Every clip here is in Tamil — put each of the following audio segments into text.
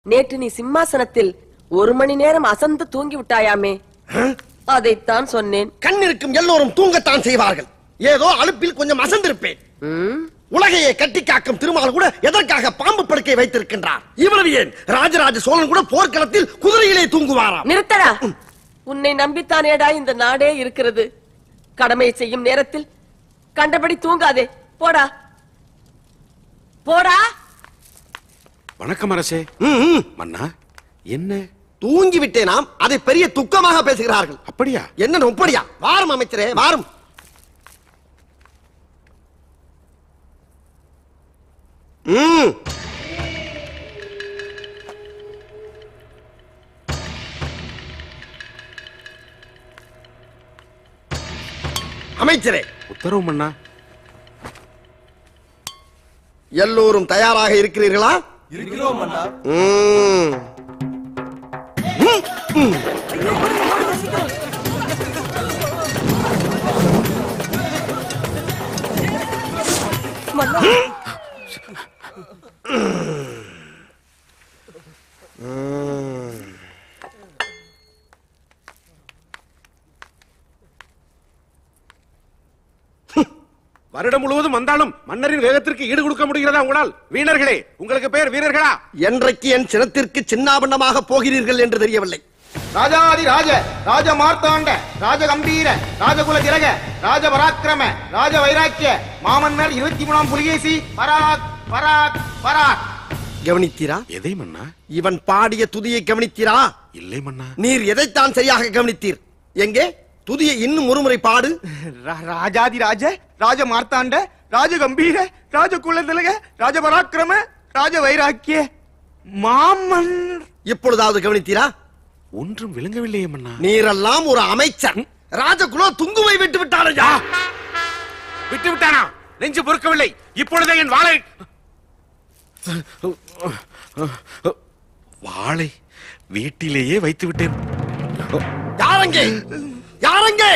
நேற்று நீ சிம்மாசனத்தில் ஒரு மணி நேரம் அசந்து தூங்கி விட்டாயாமே அதைத்தான் சொன்னேன் கண் இருக்கும் எல்லோரும் தூங்கத்தான் செய்வார்கள் ஏதோ அலுப்பில் கொஞ்சம் அசந்திருப்பேன் ம்? உலகையை கட்டி காக்கும் திருமால் கூட எதற்காக பாம்பு படுக்கை வைத்திருக்கின்றார் இவ்வளவு ஏன் ராஜராஜ சோழன் கூட போர்க்களத்தில் குதிரையிலே தூங்குவாராம் நிறுத்தடா உன்னை நம்பித்தானேடா இந்த நாடே இருக்கிறது கடமை செய்யும் நேரத்தில் கண்டபடி தூங்காதே போடா போடா வணக்கம் அரசே ம், ம். மன்னா என்ன தூங்கி விட்டேனாம் அதை பெரிய துக்கமாக பேசுகிறார்கள் அப்படியா என்ன நொப்படியா வாரும் அமைச்சரே வாரும் ம் அமைச்சரே உத்தரவு மன்னா எல்லோரும் தயாராக இருக்கிறீர்களா ம். ம், ம். வருடம் முழுவதும் வந்தாலும் மன்னரின் வேகத்திற்கு ஈடு கொடுக்க முடிகிறதா உங்களால் வீணர்களே உங்களுக்கு பேர் வீரர்களா என்றைக்கு என் சினத்திற்கு சின்னாபண்டமாக போகிறீர்கள் என்று தெரியவில்லை ராஜாதி ராஜ ராஜ மார்த்தாண்ட ராஜ கம்பீர ராஜகுல திலக ராஜ பராக்கிரம ராஜ வைராக்கிய மாமன்னர் இருபத்தி மூணாம் புலிகேசி பராக் பராக் பராக் கவனித்தீரா எதை மன்னா இவன் பாடிய துதியை கவனித்தீரா இல்லை மன்னா நீர் எதைத்தான் சரியாக கவனித்தீர் எங்கே துதியை இன்னும் ஒருமுறை பாடு ரா- ராஜாதி ராஜ ராஜ மார்த்தாண்ட ராஜ கம்பீர ராஜ குல திலக ராஜ பராக்கிரம ராஜ வைராக்கிய மாமன் இப்பொழுதாவது கவனித்தீரா ஒன்றும் விளங்கவில்லையே மன்னா நீரெல்லாம் ஒரு அமைச்சர் ராஜகுலோ துங்குவை விட்டு விட்டாரையா விட்டு விட்டானா நெஞ்சு பொறுக்கவில்லை இப்பொழுதே என் வாளை வாளை வீட்டிலேயே வைத்து விட்டேன் யாரங்கே யாரங்கே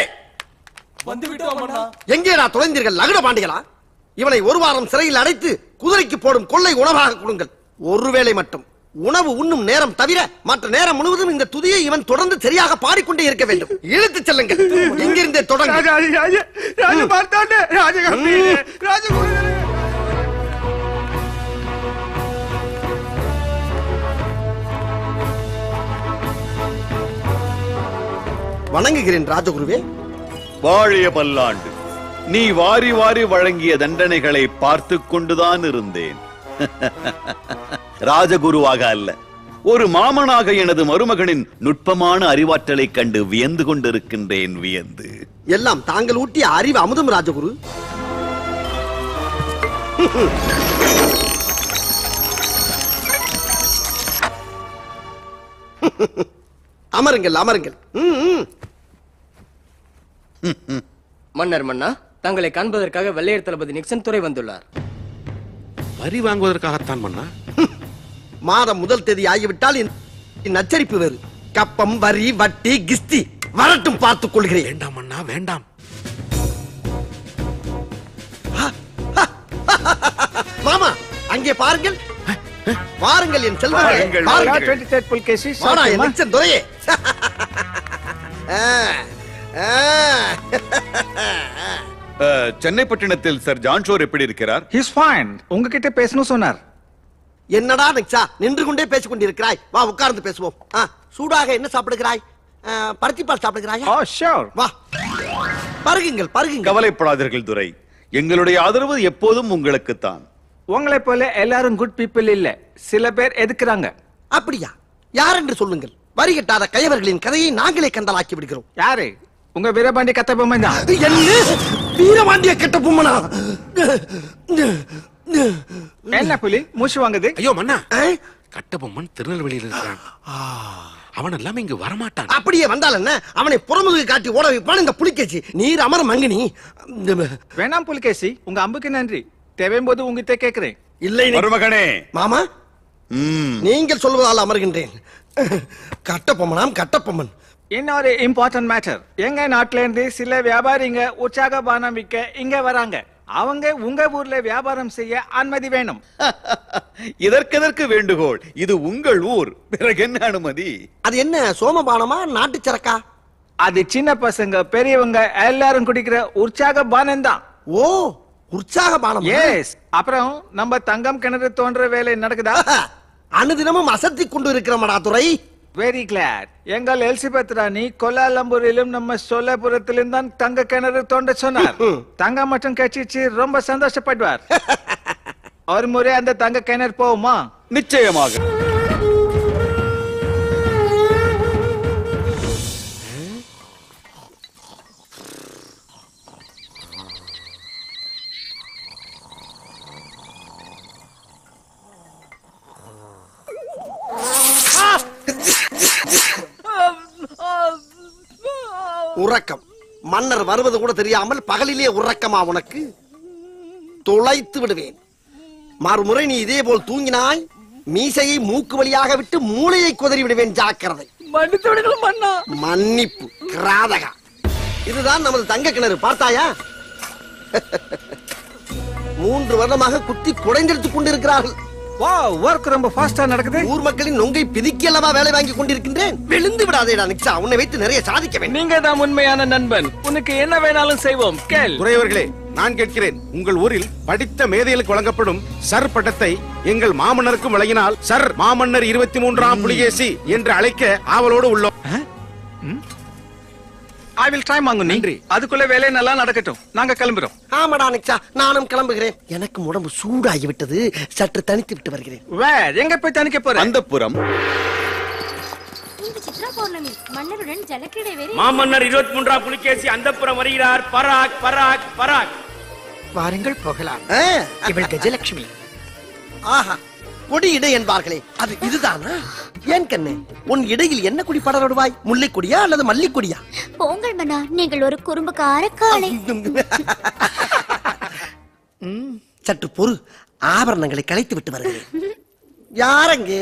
எங்கேடா தொலைந்தீர்கள் லகுட பாண்டிகளா இவனை ஒரு வாரம் சிறையில் அடைத்து குதிரைக்கு போடும் கொள்ளை உணவாக கொடுங்கள் ஒருவேளை மட்டும் உணவு உண்ணும் நேரம் தவிர மற்ற நேரம் முழுவதும் இந்த துதியை இவன் தொடர்ந்து சரியாக பாடிக்கொண்டே இருக்க வேண்டும் இழுத்துச் செல்லுங்கள் எங்கிருந்தே தொடங்க ராஜாதி ராஜ ராஜ மார்த்தாண்ட ராஜ கம்பீர ராஜ குல திலக வணங்குகிறேன் ராஜகுருவே வாழிய பல்லாண்டு நீ வாரி வாரி வழங்கிய தண்டனைகளை பார்த்து கொண்டுதான் இருந்தேன் ராஜகுருவாக அல்ல ஒரு மாமனாக எனது மருமகனின் நுட்பமான அறிவாற்றலைக் கண்டு வியந்து கொண்டிருக்கின்றேன் வியந்து எல்லாம் தாங்கள் ஊட்டிய அறிவு அமுதம் ராஜகுரு அமருங்கள் அமருங்கள் ம், ம். மன்னர் மன்னா தங்களை காண்பதற்காக வெள்ளையர் தளபதி நிக்சன் துறை வந்துள்ளார் வரி வாங்குவதற்காகத்தான் மன்னா மாதம் முதல் தேதி ஆகிவிட்டால் இந்த நச்சரிப்பு வேறு கப்பம் வரி வட்டி கிஸ்தி வரட்டும் பார்த்துக் கொள்கிறேன் வேண்டாம் மன்னா வேண்டாம் மாமா அங்கே பாருங்கள் வாருங்கள் என் செல்வங்களே பாருங்கள் வாடா என் நிச்சன் துரையே ஆ, ஆ. அஹ், சென்னை பட்டணத்தில் சர் ஜான்ஷோர் எப்படி இருக்கிறார் ஹிஸ் ஃபைன் உங்ககிட்ட பேசணும் சொன்னார் என்னடா நிக்ஷா நின்று கொண்டே பேசிக் கொண்டிருக்கிறாய் வா உட்கார்ந்து பேசுவோம் ஆ, சூடாக என்ன சாப்பிடுகிறாய் ஆ, பருத்திப்பால் சாப்பிடுகிறாய் ஓ ஷூர் வா பருகுங்கள் பருகுங்கள் கவலைப்படாதீர்கள் துரை எங்களுடைய ஆதரவு எப்போதும் உங்களுக்குத்தான் உங்களை போல எல்லாரும் குட் பீப்புள் இல்ல சில பேர் எதுக்குறாங்க அப்படியா யார் என்று சொல்லுங்கள் வரி கட்டாத கயவர்களின் கதையை நாங்களே கண்டலாக்கி விடுகிறோம் யாரு உங்க வீரபாண்டி கத்த பொம்மை தான் என்ன வீரபாண்டிய கெட்ட பொம்மனா என்ன புலி மூச்சு வாங்குது ஐயோ மன்னா ஆ? கட்டபொம்மன் திருநெல்வேலியில் இருக்கிறான் அவன் எல்லாம் இங்கு வரமாட்டான் அப்படியே வந்தால் என்ன அவனை புறமுதுகு காட்டி ஓட வைப்பான் இந்த புலிக்கேச்சி நீர் அமர மங்கினி வேணாம் புலிகேசி உங்க அம்புக்கு நன்றி தேவையும் போது உங்ககிட்ட கேக்குறேன் இல்லை நீ- மருமகனே மாமா ம், நீங்கள் சொல்வதால் அமர்கின்றேன் கட்டப்பொம்மனாம் கட்டப்பொம்மன் இன்னொரு இம்பார்ட்டன்ட் மேட்டர் எங்க நாட்டுல இருந்து சில வியாபாரிங்க உற்சாக பானம் விற்க இங்க வராங்க அவங்க உங்க ஊர்ல வியாபாரம் செய்ய அனுமதி வேணும் இதற்கெதற்கு வேண்டுகோள் இது உங்கள் ஊர் பிறகு என்ன அனுமதி அது என்ன சோமபானமா நாட்டு சரக்கா அது சின்ன பசங்க பெரியவங்க எல்லாரும் குடிக்கிற உற்சாக பானம் தான் ஓ உற்சாக பானம் எஸ் அப்புறம் நம்ம தங்கம் கிணறு தோன்ற வேலை நடக்குதா அனுதினமும் அசத்தி கொண்டு இருக்கிறமடா துறை வெரி கிளாட் எங்கள் எலிசபெத் ராணி கொலாலம்பூரிலும் நம்ம சோலாபுரத்திலும் தான் தங்க கிணறு தோண்ட சொன்னார் தங்கம் மட்டும் கட்சிச்சு ரொம்ப சந்தோஷப்படுவார் ஒரு முறை அந்த தங்க கிணறு போகுமா நிச்சயமாக உறக்கம் மன்னர் வருவது கூட தெரியாமல் பகலிலே உறக்கமா உனக்கு துளைத்து விடுவேன் மறுமுறை நீ இதே போல் தூங்கினாய் மீசையை மூக்கு வழியாக விட்டு மூளையை குதறி விடுவேன் ஜாக்கிரதை மன்னித்து விடுங்கள் மன்னா மன்னிப்பு கிராதகா இதுதான் நமது தங்க கிணறு பார்த்தாயா மூன்று வருடமாக குத்தி குடைந்தெடுத்துக் கொண்டிருக்கிறார்கள் வா ஒர்க் ரொம்ப ஃபாஸ்டா நடக்குது ஊர் மக்களின் நொங்கை பிதுக்கி அல்லவா வேலை வாங்கி கொண்டிருக்கின்றேன் விழுந்து விடாதேடா நிக்ஷா உன்னை வைத்து நிறைய சாதிக்க வேண்டும் நீங்க தான் உண்மையான நண்பன் உனக்கு என்ன வேணாலும் செய்வோம் கேள் துறையவர்களே நான் கேட்கிறேன் உங்கள் ஊரில் படித்த மேதைகளுக்கு வழங்கப்படும் சர் பட்டத்தை எங்கள் மாமன்னருக்கும் வழங்கினால் சர் மாமன்னர் இருபத்தி மூன்றாம் புலிகேசி என்று அழைக்க ஆவலோடு உள்ளோம் ஐ வில் ட்ரை மாங்கு நன்றி. அதுக்குள்ள வேலை நல்லா நடக்கட்டும் நாங்க கிளம்புறோம் ஆமாடா நிக்ஷா நானும் கிளம்புகிறேன் எனக்கு உடம்பு சூடாகி விட்டது சற்று தனித்து விட்டு வருகிறேன் வேர் எங்க போய் தணிக்க போறேன் அந்த புறம் இன்று சித்ரா பௌர்ணமி மன்னருடன் ஜலக்கிரீடை வேறு மாமன்னர் இருபத்தி மூன்றாம் புலிகேசி அந்தப்புறம் வருகிறார் பராக் பராக் பராக் வாருங்கள் போகலாம் ஆ, இவள் கஜலட்சுமி ஆஹா கொடி இடை என்பார்களே அது இதுதானா ஏன் கண்ணே உன் இடையில் என்ன கொடி படர்விடுவாய் முல்லை கொடியா அல்லது மல்லிக் கொடியா போங்கள் மன்னா நீங்கள் ஒரு குறும்புக்கார காளை ம், சற்று பொறு ஆபரணங்களை கலைத்து விட்டு வருகிறேன் யாரங்கே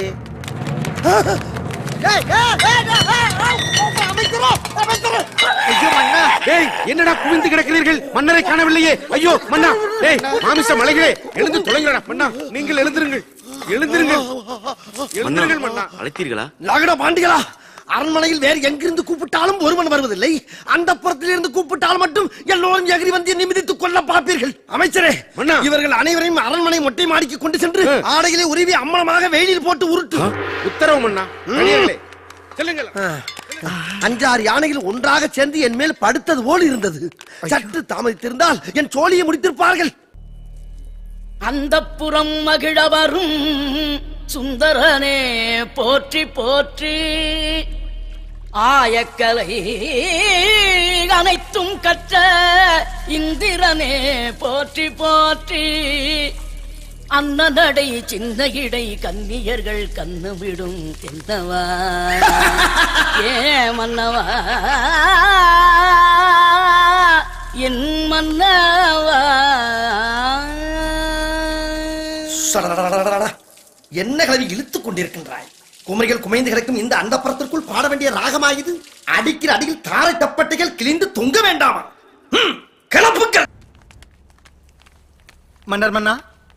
டேய் என்னடா குவிந்து கிடக்கிறீர்கள் மன்னரை காணவில்லையே ஐயோ மன்னா டேய் மாமிச மலைகளே எழுந்து தொலைங்கடா மன்னா நீங்கள் எழுந்திருங்கள் எழுந்திருங்கள் எழுந்திருங்கள் மன்னா அழைத்தீர்களா லகட பாண்டிகளா அரண்மனையில் வேறு எங்கிருந்து கூப்பிட்டாலும் ஒருவன் வருவதில்லை அந்த புறத்திலிருந்து கூப்பிட்டால் மட்டும் எல்லோரும் எகிரி வந்து நிமிதித்துக் கொள்ள பார்ப்பீர்கள் அமைச்சரே மன்னா. இவர்கள் அனைவரையும் அரண்மனை மொட்டை மாடிக்கு கொண்டு சென்று ஆடைகளை உருவி அம்மனமாக வெயிலில் போட்டு உருட்டு உத்தரவு மன்னா வெளியேறலே. செல்லுங்கள் அஞ்சாறு யானைகள் ஒன்றாக சேர்ந்து என் மேல் படுத்தது போல் இருந்தது சற்று தாமதித்திருந்தால் என் சோழியை முடித்திருப்பார்கள் அந்த புறம் மகிழ வரும் சுந்தரனே போற்றி போற்றி ஆயக்கலை அனைத்தும் கற்ற இந்திரனே போற்றி போற்றி அன்னநடை சின்ன இடை கன்னியர்கள் கண்ணு விடும் என்னவா ஏ மன்னவா என் மன்னவா சடடடடடடடா. என்ன கல்வி இழுத்துக் கொண்டிருக்கின்றாய் குமரிகள் குமைந்து கிடக்கும் இந்த அந்தப்புறத்திற்குள் பாட வேண்டிய ராகமாயுது அடிக்கிற அடியில் தாரை தப்பட்டைகள் கிழிந்து தொங்க வேண்டாமா ம், கிளப்புக்கள் மன்னர் மன்னா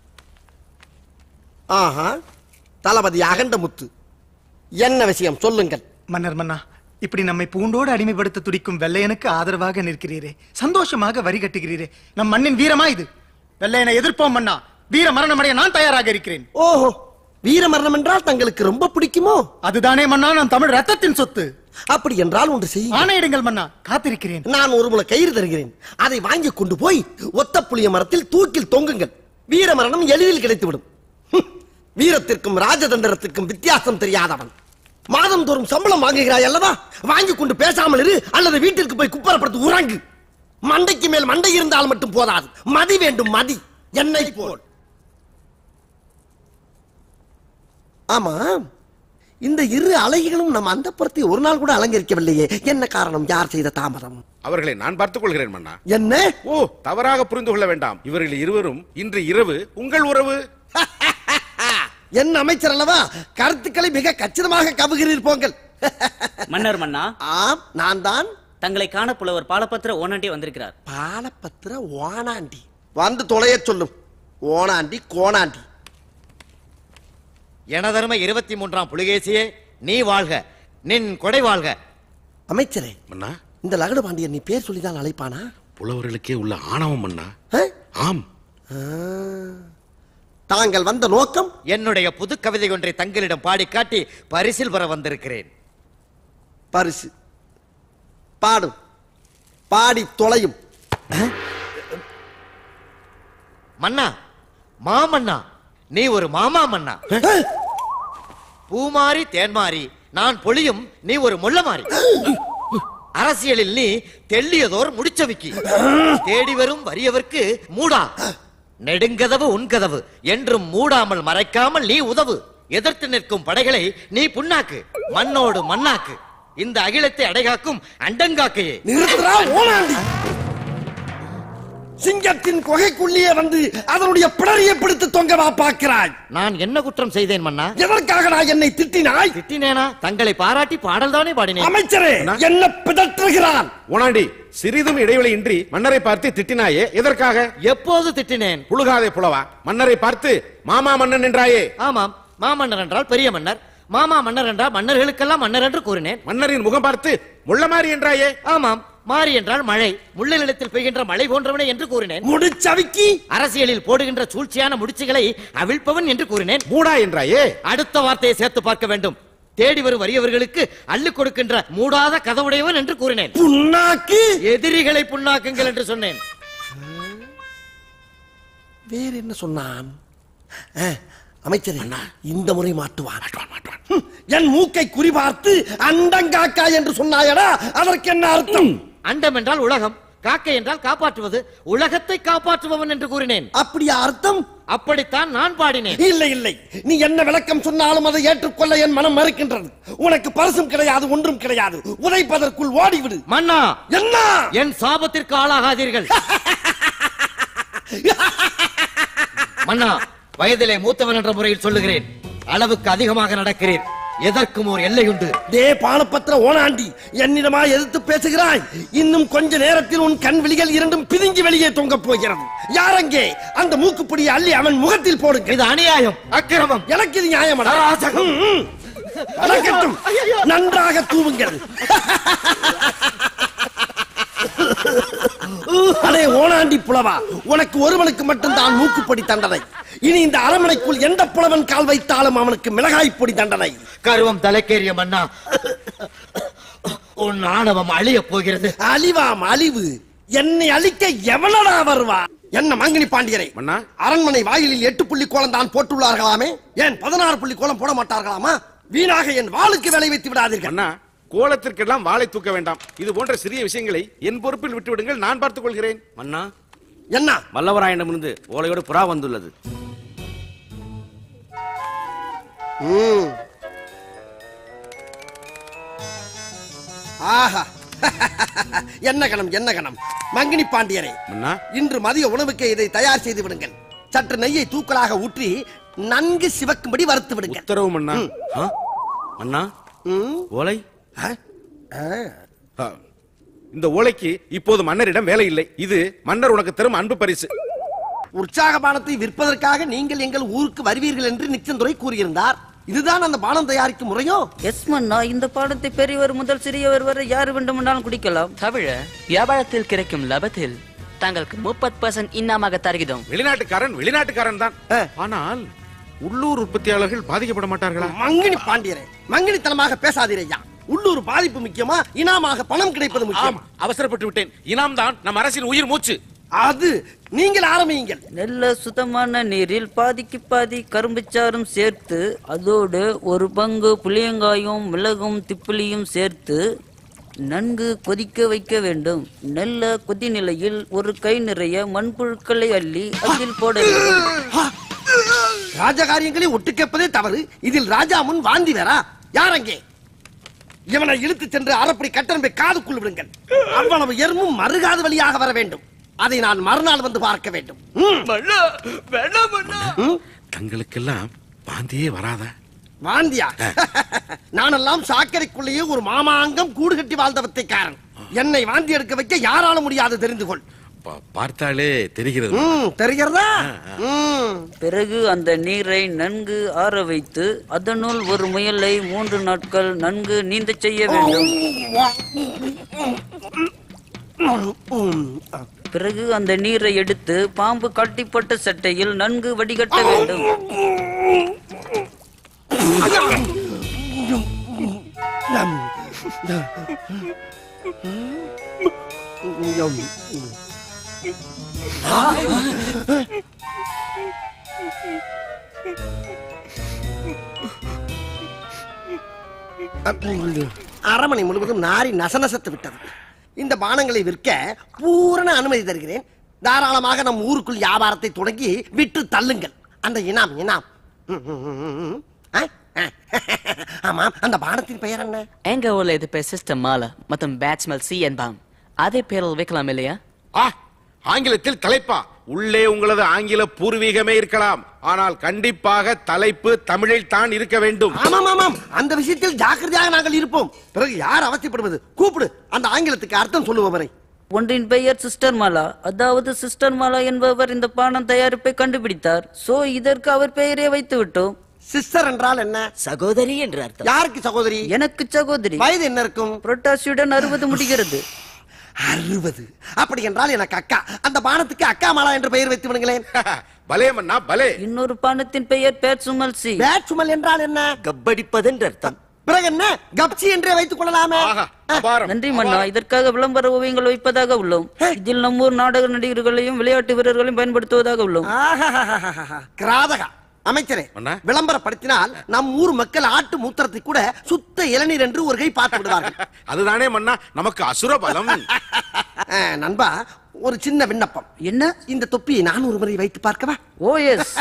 ஆஹா தளபதி அகண்ட முத்து என்ன விஷயம் சொல்லுங்கள் மன்னர் மன்னா இப்படி நம்மை பூண்டோடு அடிமைப்படுத்த துடிக்கும் வெள்ளையனுக்கு ஆதரவாக நிற்கிறீரே சந்தோஷமாக வரி கட்டுகிறீரே நம் மண்ணின் வீரமா இது வெள்ளையனை எதிர்ப்போம் மன்னா வீர மரணமடைய நான் தயாராக இருக்கிறேன் ஓஹோ வீர மரணம் என்றால் தங்களுக்கு ரொம்ப பிடிக்குமோ அதுதானே மன்னா நம் தமிழ் ரத்தத்தின் சொத்து அப்படி என்றால் ஒன்று செய் ஆணையிடுங்கள் மன்னா காத்திருக்கிறேன் நான் ஒரு முளை கயிறு தருகிறேன் அதை வாங்கி கொண்டு போய் ஒத்த புளிய மரத்தில் தூக்கில் தொங்குங்கள் வீர மரணம் எளிதில் கிடைத்துவிடும் ஹும், வீரத்திற்கும் ராஜதந்திரத்திற்கும் வித்தியாசம் தெரியாதவன் மாதந்தோறும் சம்பளம் வாங்குகிறாய் அல்லவா வாங்கி கொண்டு பேசாமல் இரு அல்லது வீட்டிற்கு போய் குப்பரப்படுத்து உறங்கு மண்டைக்கு மேல் மண்டை இருந்தால் மட்டும் போதாது மதி வேண்டும் மதி என்னை போல் ஆமா இந்த இரு அழகிகளும் நம் அந்த ஒரு நாள் கூட அலங்கரிக்கவில்லையே என்ன காரணம் யார் செய்த தாமதம் அவர்களை நான் பார்த்துக் கொள்கிறேன் மன்னா என்ன ஓ தவறாக புரிந்து கொள்ள வேண்டாம் இவர்கள் இருவரும் இன்று இரவு உங்கள் உறவு என் அமைச்சர் அல்லவா கருத்துக்களை மிக கச்சிதமாக கவுகிறீர் போங்கள் மன்னர் மன்னா ஆம் நான் தான் தங்களை காண புலவர் பாலபத்திர ஓனாண்டி வந்திருக்கிறார் பாலபத்திர வானாண்டி வந்து தொலையச் சொல்லும் ஓனாண்டி கோணாண்டி எனதருமை இருபத்தி மூன்றாம் புலிகேசியே நீ வாழ்க நின் கொடை வாழ்க அமைச்சரே மன்னா இந்த லகடு பாண்டியன் நீ பேர் சொல்லிதான் அழைப்பானா புலவர்களுக்கே உள்ள ஆணவம் மன்னா ஆ? ஆம் ஆ. தாங்கள் வந்த நோக்கம் என்னுடைய புது கவிதை ஒன்றை தங்களிடம் பாடி காட்டி பரிசில் பெற வந்திருக்கிறேன் பரிசு பாடும் பாடி தொலையும் மன்னா மாமன்னா நீ ஒரு மாமா மன்னா பூமாரி தேன்மாரி நான் பொழியும் நீ ஒரு முள்ளமாரி அரசியலில் நீ தெள்ளியதோர் முடிச்சவிக்கி தேடி வரும் வறியவர்க்கு மூடா நெடுங்கதவு உன்கதவு என்றும் மூடாமல் மறைக்காமல் நீ உதவு எதிர்த்து நிற்கும் படைகளை நீ புண்ணாக்கு மண்ணோடு மண்ணாக்கு இந்த அகிலத்தை அடைகாக்கும் அண்டங்காக்கையே நிறுத்துறா ஓனாண்டி சிங்கத்தின் குகைக்குள்ளேயே வந்து அதனுடைய பிடரியை பிடித்து தொங்கவா பார்க்கிறாய் நான் என்ன குற்றம் செய்தேன் மன்னா எதற்காக நான் என்னை திட்டினாய் திட்டினேனா தங்களை பாராட்டி பாடல் தானே பாடினேன் அமைச்சரே என்ன பிதற்றுகிறான் ஓனாண்டி சிறிதும் இடைவெளியின்றி மன்னரை பார்த்து திட்டினாயே எதற்காக எப்போது திட்டினேன் புழுகாதே புலவா மன்னரை பார்த்து மாமா மன்னன் என்றாயே ஆமாம் மாமன்னர் என்றால் பெரிய மன்னர் மாமா மன்னர் என்றால் மன்னர்களுக்கெல்லாம் மன்னர் என்று கூறினேன் மன்னரின் முகம் பார்த்து முள்ளமாரி என்றாயே ஆமாம் மாறி என்றால் மழை முள்ள நிலத்தில் பெய்கின்ற மழை போன்றவனே என்று கூறினேன் முடிச்சவிக்கி அரசியலில் போடுகின்ற சூழ்ச்சியான முடிச்சுகளை அவிழ்ப்பவன் என்று கூறினேன் மூடா என்றாயே அடுத்த வார்த்தையை சேர்த்து பார்க்க வேண்டும் தேடி வரும் வறியவர்களுக்கு அள்ளிக் கொடுக்கின்ற மூடாத கதவுடையவன் என்று கூறினேன் புண்ணாக்கு எதிரிகளை புண்ணாக்குங்கள் என்று சொன்னேன் வேற என்ன சொன்னான் ஆ, அமைச்சரே இந்த முறை மாட்டுவான் ஹம், என் மூக்கை குறிபார்த்து அண்டங்காக்கா என்று சொன்னாயடா அதற்கு என்ன அர்த்தம் அண்டம் என்றால் உலகம் காக்கை என்றால் காப்பாற்றுவது உலகத்தை காப்பாற்றுபவன் என்று கூறினேன் அப்படியா அர்த்தம் அப்படித்தான் நான் பாடினேன் இல்லை இல்லை நீ என்ன விளக்கம் சொன்னாலும் அதை ஏற்றுக்கொள்ள என் மனம் மறுக்கின்றது உனக்கு பரிசும் கிடையாது ஒன்றும் கிடையாது உதைப்பதற்குள் ஓடிவிடு மன்னா என்ன என் சாபத்திற்கு ஆளாகாதீர்கள் மன்னா வயதிலே மூத்தவன் என்ற முறையில் சொல்லுகிறேன் அளவுக்கு அதிகமாக நடக்கிறேன் எதற்கும் ஒரு எல்லையுண்டு டே பானபத்திர ஓனாண்டி என்னிடமா எதிர்த்து பேசுகிறாய் இன்னும் கொஞ்ச நேரத்தில் உன் கண் விழிகள் இரண்டும் பிதுங்கி வெளியே தொங்கப் போகிறது யாரங்கே அந்த மூக்குப்பிடியை அள்ளி அவன் முகத்தில் போடுங்க இது அநியாயம் அக்கிரமம் எனக்கு இது நியாயமடா அராஜகம். ம், ம். அடக்கட்டும். நன்றாக தூவுங்கள் அடே ஓனாண்டி புலவா உனக்கு ஒருவனுக்கு மட்டும்தான் மூக்குப்பொடி தண்டனை இனி இந்த அரமனைக்குள் எந்த புலவன் கால் வைத்தாலும் அவனுக்கு மிளகாய் பொடி தண்டனை கருவம் தலைக்கேறிய மன்னா உன் ஆணவம் அழியப் போகிறது அழிவாம் அழிவு என்னை அழிக்க எவனடா வருவா என்ன மங்கினி பாண்டியரை மன்னா அரண்மனை வாயிலில் எட்டு புள்ளி கோலம் தான் போட்டுள்ளார்களாமே ஏன் பதினாறு புள்ளி கோலம் போட மாட்டார்களாமா வீணாக என் வாளுக்கு வேலை வைத்து விடாதீர்கள் அண்ணா கோலத்திற்கெல்லாம் வாளை தூக்க வேண்டாம் இது போன்ற சிறிய விஷயங்களை என் பொறுப்பில் விட்டு விடுங்கள் நான் பார்த்துக் கொள்கிறேன் மன்னா என்ன வல்லவராயனிடமிருந்து ஓலையோடு புறா வந்துள்ளது ம். ஆஹா என்ன கணம் என்ன கணம் மங்கினி பாண்டியரை மன்னா இன்று மதிய உணவுக்கு இதை தயார் செய்து விடுங்கள் சற்று நெய்யை தூக்கலாக ஊற்றி நன்கு சிவக்கும்படி வறுத்து விடுங்கள் உத்தரவு மன்னா ஆ? மன்னா ம். ஓலை ஆ? ஆ. ஆ. இந்த ஓலைக்கு இப்போது மன்னரிடம் வேலை இல்லை இது மன்னர் உனக்கு தரும் அன்பு பரிசு உற்சாக பானத்தை விற்பதற்காக நீங்கள் எங்கள் ஊருக்கு வருவீர்கள் என்று நிச்சந்துரை கூறியிருந்தார் இதுதான் அந்த பானம் தயாரிக்கும் முறையோ எஸ் மன்னா இந்த பாடத்தை பெரியவர் முதல் சிறியவர் வரை யார் வேண்டுமென்றாலும் குடிக்கலாம் தவிர வியாபாரத்தில் கிடைக்கும் லாபத்தில் தங்களுக்கு முப்பது பர்சன்ட் இன்னாமாக தருகிறோம் வெளிநாட்டுக்காரன் வெளிநாட்டுக்காரன் தான் ஆனால் உள்ளூர் உற்பத்தியாளர்கள் பாதிக்கப்பட மாட்டார்களா மங்கினி பாண்டியரே மங்கினித்தனமாக பேசாதீரையா உள்ளூர் பாதிப்பு முக்கியமா இனாமாக பணம் கிடைப்பது முக்கியம் ஆம் அவசரப்பட்டு விட்டேன் இனாம் தான் நம் அரசின் உயிர் மூச்சு அது நீங்கள் ஆரம்பியுங்கள் நல்ல சுத்தமான நீரில் பாதிக்கு பாதி கரும்புச்சாறும் சேர்த்து அதோடு ஒரு பங்கு புளியங்காயும் மிளகும் திப்பிலியும் சேர்த்து நன்கு கொதிக்க வைக்க வேண்டும் நல்ல கொதி நிலையில் ஒரு கை நிறைய மண்புழுக்களை அள்ளி அதில் போட வேண்டும் ராஜகாரியங்களை ஒட்டு கேட்பதே தவறு இதில் ராஜா முன் வாந்தி வேறா யாரங்கே இவனை இழுத்து சென்று அறப்படி கட்டணம்பை காதுக்குள் விடுங்கள் அவ்வளவு எறும்பும் மறுகாது வழியாக வர வேண்டும் அதை நான் மறுநாள் வந்து பார்க்க வேண்டும் ம். ம்? தங்களுக்கெல்லாம் வாந்தியே வராதா வாந்தியா நானெல்லாம் சாக்கடைக்குள்ளேயே ஒரு மாமாங்கம் கூடு கட்டி வாழ்ந்த வித்தைக்காரன் என்னை வாந்தி எடுக்க வைக்க யாரால முடியாது தெரிந்து கொள் பா- பார்த்தாலே தெரிகிறது ம், தெரிகிறதா ம். பிறகு அந்த நீரை நன்கு ஆற வைத்து அதனுள் ஒரு முயலை மூன்று நாட்கள் நன்கு நீந்தச் செய்ய வேண்டும் பிறகு அந்த நீரை எடுத்து பாம்பு கட்டிப்பட்ட சட்டையில் நன்கு வடிகட்ட வேண்டும் அரமனை முழுவதும் நாரி நசநசத்து விட்டது இந்த பானங்களை விற்க பூரண அனுமதி தருகிறேன் தாராளமாக நம் ஊருக்குள் வியாபாரத்தை தொடங்கி விட்டு தள்ளுங்கள் அந்த இனாம் இனாம் ம், ம், ம், ம், ம். ஆ? ஆ. ஆமாம் அந்த பானத்தின் பெயர் என்ன எங்க ஊர்ல இது பேர் சிஸ்டம் மாலா மற்றும் பேட்ஸ்மெல் சி என்பாம் அதே பேரில் வைக்கலாம் இல்லையா ஆ ஆங்கிலத்தில் தலைப்பா உள்ளே உங்களது ஆங்கில பூர்வீகமே இருக்கலாம் ஆனால் கண்டிப்பாக தலைப்பு தமிழில் தான் இருக்க வேண்டும் ஆமாம் ஆமாம் அந்த விஷயத்தில் ஜாக்கிரதையாக நாங்கள் இருப்போம் பிறகு யார் அவசியப்படுவது கூப்பிடு அந்த ஆங்கிலத்துக்கு அர்த்தம் சொல்லுபவரை ஒன்றின் பெயர் சிஸ்டர் மாலா அதாவது சிஸ்டர் மாலா என்பவர் இந்த பானம் தயாரிப்பை கண்டுபிடித்தார் சோ இதற்கு அவர் பெயரே வைத்து விட்டோம் சிஸ்டர் என்றால் என்ன சகோதரி என்று அர்த்தம் யாருக்கு சகோதரி எனக்கு சகோதரி வயது என்ன இருக்கும் புரட்டாசியுடன் அறுபது முடிகிறது அறுபது அப்படி என்றால் எனக்கு அக்கா அந்த பானத்துக்கு அக்கா மாலா என்று பெயர் வைத்து விடுங்களேன் பலே மன்னா பலே இன்னொரு பானத்தின் பெயர் பேட் சுமல் சி பேட் சுமல் என்றால் என்ன கப்படிப்பது என்று அர்த்தம் பிறகு என்ன கப்சி என்றே வைத்துக் கொள்ளலாமே நன்றி மன்னா இதற்காக விளம்பர ஓவியங்கள் வைப்பதாக உள்ளோம் இதில் நம்மூர் நாடக நடிகர்களையும் விளையாட்டு வீரர்களையும் பயன்படுத்துவதாக உள்ளோம் ஆஹாஹாஹாஹா. கிராதகா அமைச்சரே விளம்பரப்படுத்தினால் நம் ஊர் மக்கள் ஆட்டு மூத்திரத்தை கூட சுத்த இளநீர் என்று ஒரு கை பார்த்து விடுவார்கள் அதுதானே மன்னா நமக்கு அசுர பலம் ஆ, நண்பா ஒரு சின்ன விண்ணப்பம் என்ன இந்த தொப்பியை நான் ஒரு முறை வைத்து பார்க்கவா ஓ எஸ்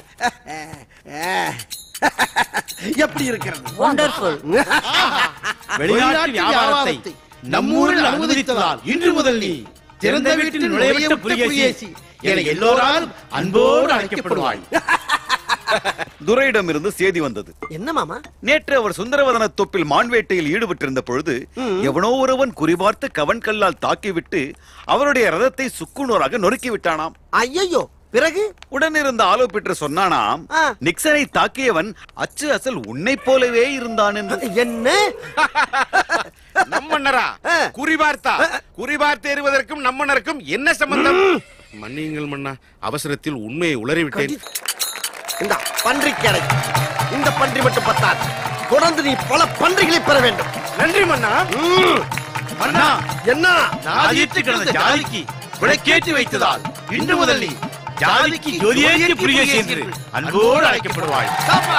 எப்படி இருக்கிறது வண்டர்ஃபுல் வெளிநாட்டு வியாபாரத்தை நம்மூரில் அனுமதித்ததால் இன்று முதல் நீ திறந்த வீட்டில் நுழையவிட்ட புலிகேசி என எல்லோராலும் அன்போடு அழைக்கப்படுவாய் துரையிடமிருந்து செய்தி வந்தது என்ன மாமா நேற்று அவர் சுந்தரவதன தொப்பில் மான்வேட்டையில் ஈடுபட்டிருந்த பொழுது எவனோ ஒருவன் குறிபார்த்து கவன் கல்லால் தாக்கிவிட்டு அவருடைய ரதத்தை சுக்குநூறாக நொறுக்கி விட்டானாம் ஐயோ பிறகு உடனிருந்த ஆலோ பெற்று சொன்னானாம் நிக்சனை தாக்கியவன் அச்சு அசல் உன்னை போலவே இருந்தான் என்று என்ன நம்மண்ணரா குறிபார்த்தா குறிபார்த்து எறிவதற்கும் நம்மண்ணருக்கும் என்ன சம்பந்தம் மன்னியுங்கள் மன்னா அவசரத்தில் உண்மையை உளறிவிட்டேன் இந்த பன்றி கடை இந்த பன்றி மட்டும் பத்தாது தொடர்ந்து நீ பல பன்றிகளை பெற வேண்டும் நன்றி மன்னா மன்னா என்ன ஜாதியிட்டு கிடந்த ஜாதிக்கு விளக்கேற்றி வைத்ததால் இன்று முதல் நீ ஜாதிக்கு ஜோதியேற்றி புலிகேசி என்று அன்போடு அழைக்கப்படுவாய்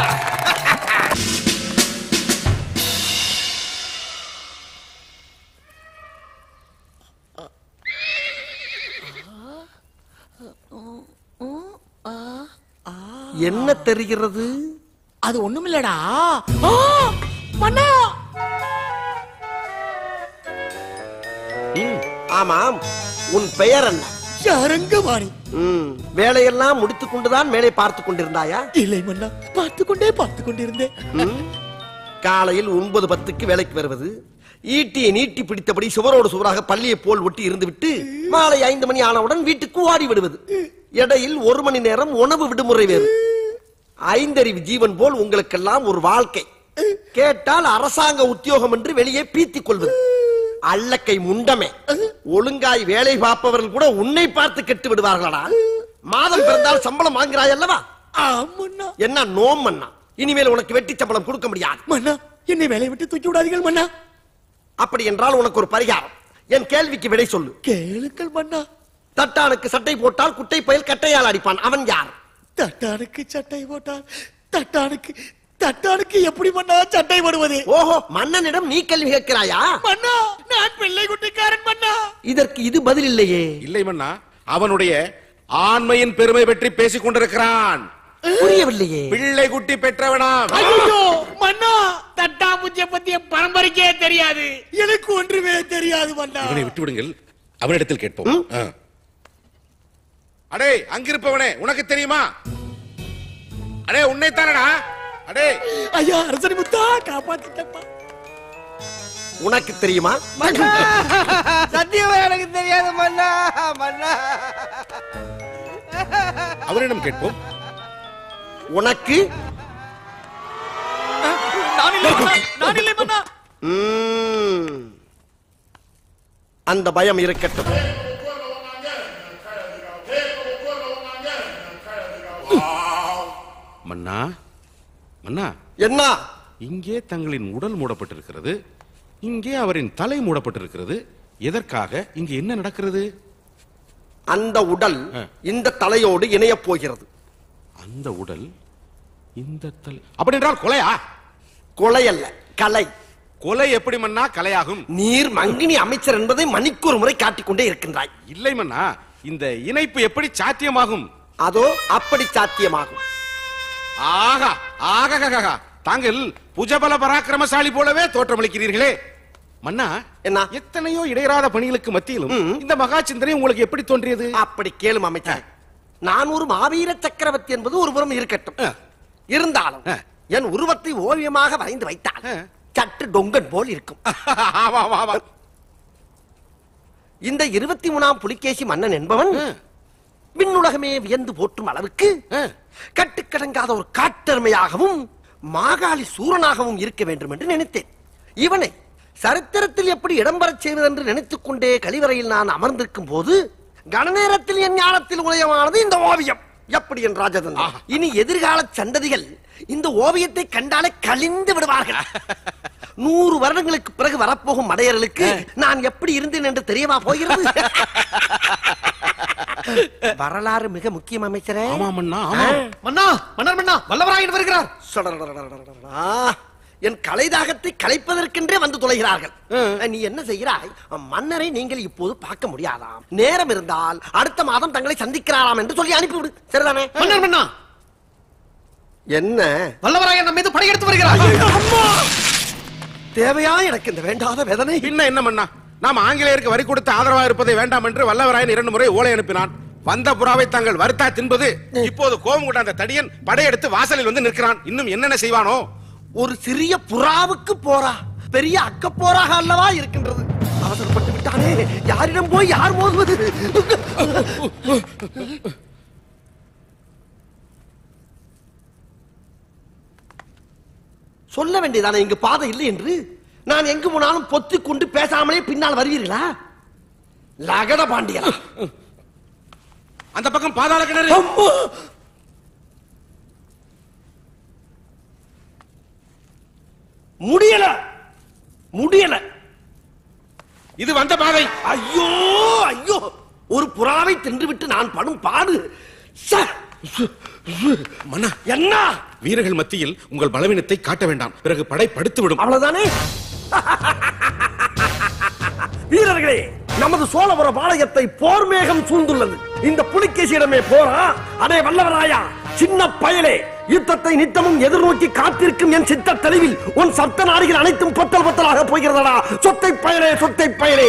என்ன தெரிகிறது அது ஒண்ணுமில்லடா ஆமாம் உன் பெயர் என்ன யாரங்கவாணி ம், வேலையெல்லாம் முடித்துக் கொண்டுதான் மேலே பார்த்துக் கொண்டிருந்தாயா இல்லை மன்னா பார்த்து கொண்டே பார்த்து கொண்டிருந்தேன் ம், காலையில் ஒன்பது பத்துக்கு வேலைக்கு வருவது ஈட்டியை நீட்டி பிடித்தபடி சுவரோடு சுவராக பள்ளியை போல் ஒட்டி இருந்துவிட்டு மாலை ஐந்து மணி ஆனவுடன் வீட்டுக்கு ஓடி விடுவது இடையில் ஒரு மணி நேரம் உணவு விடுமுறை வேறு ஐந்தறிவு ஜீவன் போல் உங்களுக்கெல்லாம் ஒரு வாழ்க்கை கேட்டால் அரசாங்க உத்தியோகம் என்று வெளியே பீத்திக் கொள்வது அல்லக்கை முண்டமே ஒழுங்காய் வேலை பார்ப்பவர்கள் கூட உன்னை பார்த்து கெட்டு விடுவார்களடா மாதம் பிறந்தால் சம்பளம் வாங்குறாய் அல்லவா என்ன நோம் மன்னா இனிமேல் உனக்கு வெட்டி சம்பளம் கொடுக்க முடியாது மன்னா என்னை வேலையை விட்டு தூக்கி விடாதீர்கள் மன்னா அப்படி என்றால் உனக்கு ஒரு பரிகாரம் என் கேள்விக்கு விடை சொல்லு கேளுங்கள் மன்னா தட்டானுக்கு சட்டை போட்டால் குட்டை பயல் கட்டையால் அடிப்பான் அவன் யார் தட்டானுக்கு சட்டை போட்டால் தட்டானுக்கு தட்டானுக்கு எப்படி மன்னா சட்டை போடுவது ஓஹோ மன்னனிடம் நீ கேள்வி கேட்கிறாயா மன்னா நான் பிள்ளை குட்டிக்காரன் மன்னா இதற்கு இது பதில் இல்லையே இல்லை மன்னா அவனுடைய ஆண்மையின் பெருமை பற்றி பேசிக் கொண்டிருக்கிறான் புரியவில்லையே பிள்ளை குட்டி பெற்றவனாம் ஐயோ மன்னா தட்டா பூச்சிய பத்திய பரம்பரைக்கே தெரியாது எனக்கு ஒன்றுமே தெரியாது மன்னா இவனை விட்டு விடுங்கள் அவனிடத்தில் கேட்போம் ஆ. அடே அங்கிருப்பவனே உனக்கு தெரியுமா அடே உன்னைத்தானடா அடே ஐயா அரசனி முத்தா காப்பாத்திட்டப்பா உனக்கு தெரியுமா சத்தியமா எனக்கு தெரியாது மன்னா மன்னா அவரிடம் கேட்போம் உனக்கு நான் இல்லை மன்னா நான் இல்லை மன்னா ம். அந்த பயம் இருக்கட்டும் மன்னா மன்னா என்ன இங்கே தங்களின் உடல் மூடப்பட்டிருக்கிறது இங்கே அவரின் தலை மூடப்பட்டிருக்கிறது எதற்காக இங்கே என்ன நடக்கிறது அந்த உடல் இந்த தலையோடு இணையப் போகிறது அந்த உடல் இந்த தலை அப்படி என்றால் கொலையா கொலை அல்ல கலை கொலை எப்படி மன்னா கலையாகும் நீர் மங்கினி அமைச்சர் என்பதை மணிக்கு ஒரு முறை காட்டிக்கொண்டே இருக்கின்றாய் இல்லை மன்னா இந்த இணைப்பு எப்படி சாத்தியமாகும் அதோ அப்படி சாத்தியமாகும் ஆகா ஆகா தாங்கள் புஜபல பராக்கிரமசாலி போலவே தோற்றமளிக்கிறீர்களே மன்னா என்ன எத்தனையோ இடையறாத பணிகளுக்கு மத்தியிலும் இந்த மகா சிந்தனை உங்களுக்கு எப்படி தோன்றியது அப்படி கேளும் அமைச்சர் நான் ஒரு மாவீர சக்கரவர்த்தி என்பது ஒரு புறம் இருக்கட்டும் இருந்தாலும் என் உருவத்தை ஓவியமாக வரைந்து வைத்தால் சற்று டொங்கன் போல் இருக்கும் இந்த இருபத்தி மூணாம் புலிகேசி மன்னன் என்பவன் விண்ணுலகமே வியந்து போற்றும் அளவுக்கு கட்டுக்கடங்காத ஒரு காட்டெருமையாகவும் மாகாளி சூரனாகவும் இருக்க வேண்டும் என்று நினைத்தேன் இவனை சரித்திரத்தில் எப்படி இடம்பெறச் செய்வது என்று நினைத்துக் கொண்டே கழிவறையில் நான் அமர்ந்திருக்கும் போது கணநேரத்தில் என் ஞானத்தில் உதயமானது இந்த ஓவியம் எப்படி என் ராஜதன் இனி எதிர்கால சந்ததிகள் இந்த ஓவியத்தை கண்டாலே கலிந்து விடுவார்கள் நூறு வருடங்களுக்கு பிறகு வரப்போகும் மடையர்களுக்கு நான் எப்படி இருந்தேன் என்று தெரியவா போகிறது வரலாறு மிக முக்கியம் அமைச்சரே ஆமா மன்னா ஆமா மன்னா மன்னர் மன்னா வல்லவராயன் வருகிறார் சொடடடடடடடடா. என் கலைதாகத்தை கலைப்பதற்கென்றே வந்து தொலைகிறார்கள் நீ என்ன செய்கிறாய் மன்னரை நீங்கள் இப்போது பார்க்க முடியாதாம் நேரம் இருந்தால் அடுத்த மாதம் தங்களை சந்திக்கிறாராம் என்று சொல்லி அனுப்பிவிடு சரிதானே மன்னர் மன்னா என்ன வல்லவராயன் நம்ம மீது படையெடுத்து வருகிறார் தேவையா எனக்கு இந்த வேண்டாத வேதனை பின்ன என்ன மன்னா நாம் ஆங்கிலேயருக்கு வரி கொடுத்து ஆதரவா இருப்பதை வேண்டாம் என்று வல்லவராயன் இரண்டு முறை ஓலை அனுப்பினான் வந்த புறாவை தாங்கள் வருத்தா தின்பது இப்போது கோபம் கொண்ட அந்த தடியன் படையெடுத்து வாசலில் வந்து நிற்கிறான் இன்னும் என்னென்ன செய்வானோ ஒரு சிறிய புறாவுக்கு போரா பெரிய அக்க போராக அல்லவா இருக்கின்றது அவசரப்பட்டு விட்டானே யாரிடம் போய் யார் மோதுவது சொல்ல வேண்டியதானே இங்கு பாதை இல்லை என்று நான் எங்கு போனாலும் பொத்திக் கொண்டு பேசாமலே பின்னால் வருவீர்களா லகட பாண்டியலா அந்த பக்கம் பாதாள கிணறு முடியல முடியல இது வந்த பாதை ஐயோ ஐயோ ஒரு புறாவை தின்றுவிட்டு நான் படும் பாடு ச! மன்னா என்ன வீரர்கள் மத்தியில் உங்கள் பலவீனத்தை காட்ட வேண்டாம் பிறகு படை படுத்து விடும் அவ்வளவுதானே வீரர்களே நமது சோழபுர பாளையத்தை போர் மேகம் சூழ்ந்துள்ளது இந்த புலிகேசியிடமே போரா அதே வல்லவராயா சின்ன பயலே யுத்தத்தை நித்தமும் எதிர்நோக்கி காத்திருக்கும் என் சித்த தெளிவில் உன் சப்த நாடுகள் அனைத்தும் பொத்தல் பொத்தலாக போகிறதடா சொத்தை பயலே சொத்தை பயலே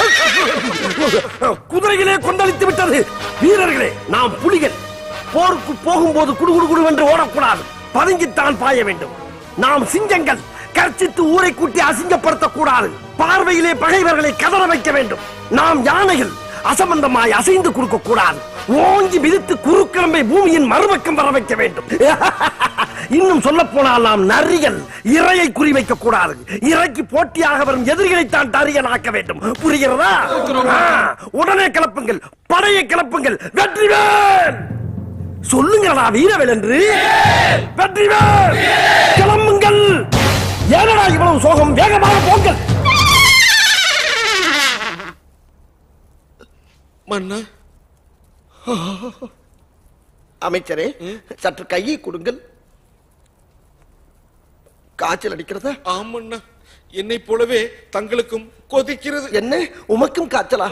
குதிரைகளே கொந்தளித்து விட்டது வீரர்களே நாம் புலிகள் போருக்கு போகும்போது குடுகுடு குடுவென்று ஓடக்கூடாது பதுங்கித்தான் பாய வேண்டும் நாம் சிங்கங்கள் கர்ச்சித்து ஊரை கூட்டி அசிங்கப்படுத்தக் கூடாது பார்வையிலே பகைவர்களை கதற வைக்க வேண்டும் நாம் யானைகள் அசம்பந்தமாய் அசைந்து கொடுக்க கூடாது ஓங்கி மிதித்து குறுக்கிழம்பை பூமியின் மறுபக்கம் வர வைக்க வேண்டும் இன்னும் சொல்ல போனால் நாம் நரிகள் இரையை குறிவைக்க கூடாது இறைக்கு போட்டியாக வரும் எதிரிகளைத்தான் தரியலாக்க வேண்டும் புரிகிறதா ஆ, உடனே கிளப்புங்கள் படையை கிளப்புங்கள் வெற்றிவேல் சொல்லுங்களா வீரவேல் என்று வெற்றிவேல் கிளம்புங்கள் ஏனடா இவ்வளவு சோகம் வேகமாக போங்கள் மன்னா அமைச்சரே சற்று கையை கொடுங்கள் காய்ச்சல் அடிக்கிறதா ஆமண்ணா என்னை போலவே தங்களுக்கும் கொதிக்கிறது என்ன உமக்கும் காய்ச்சலா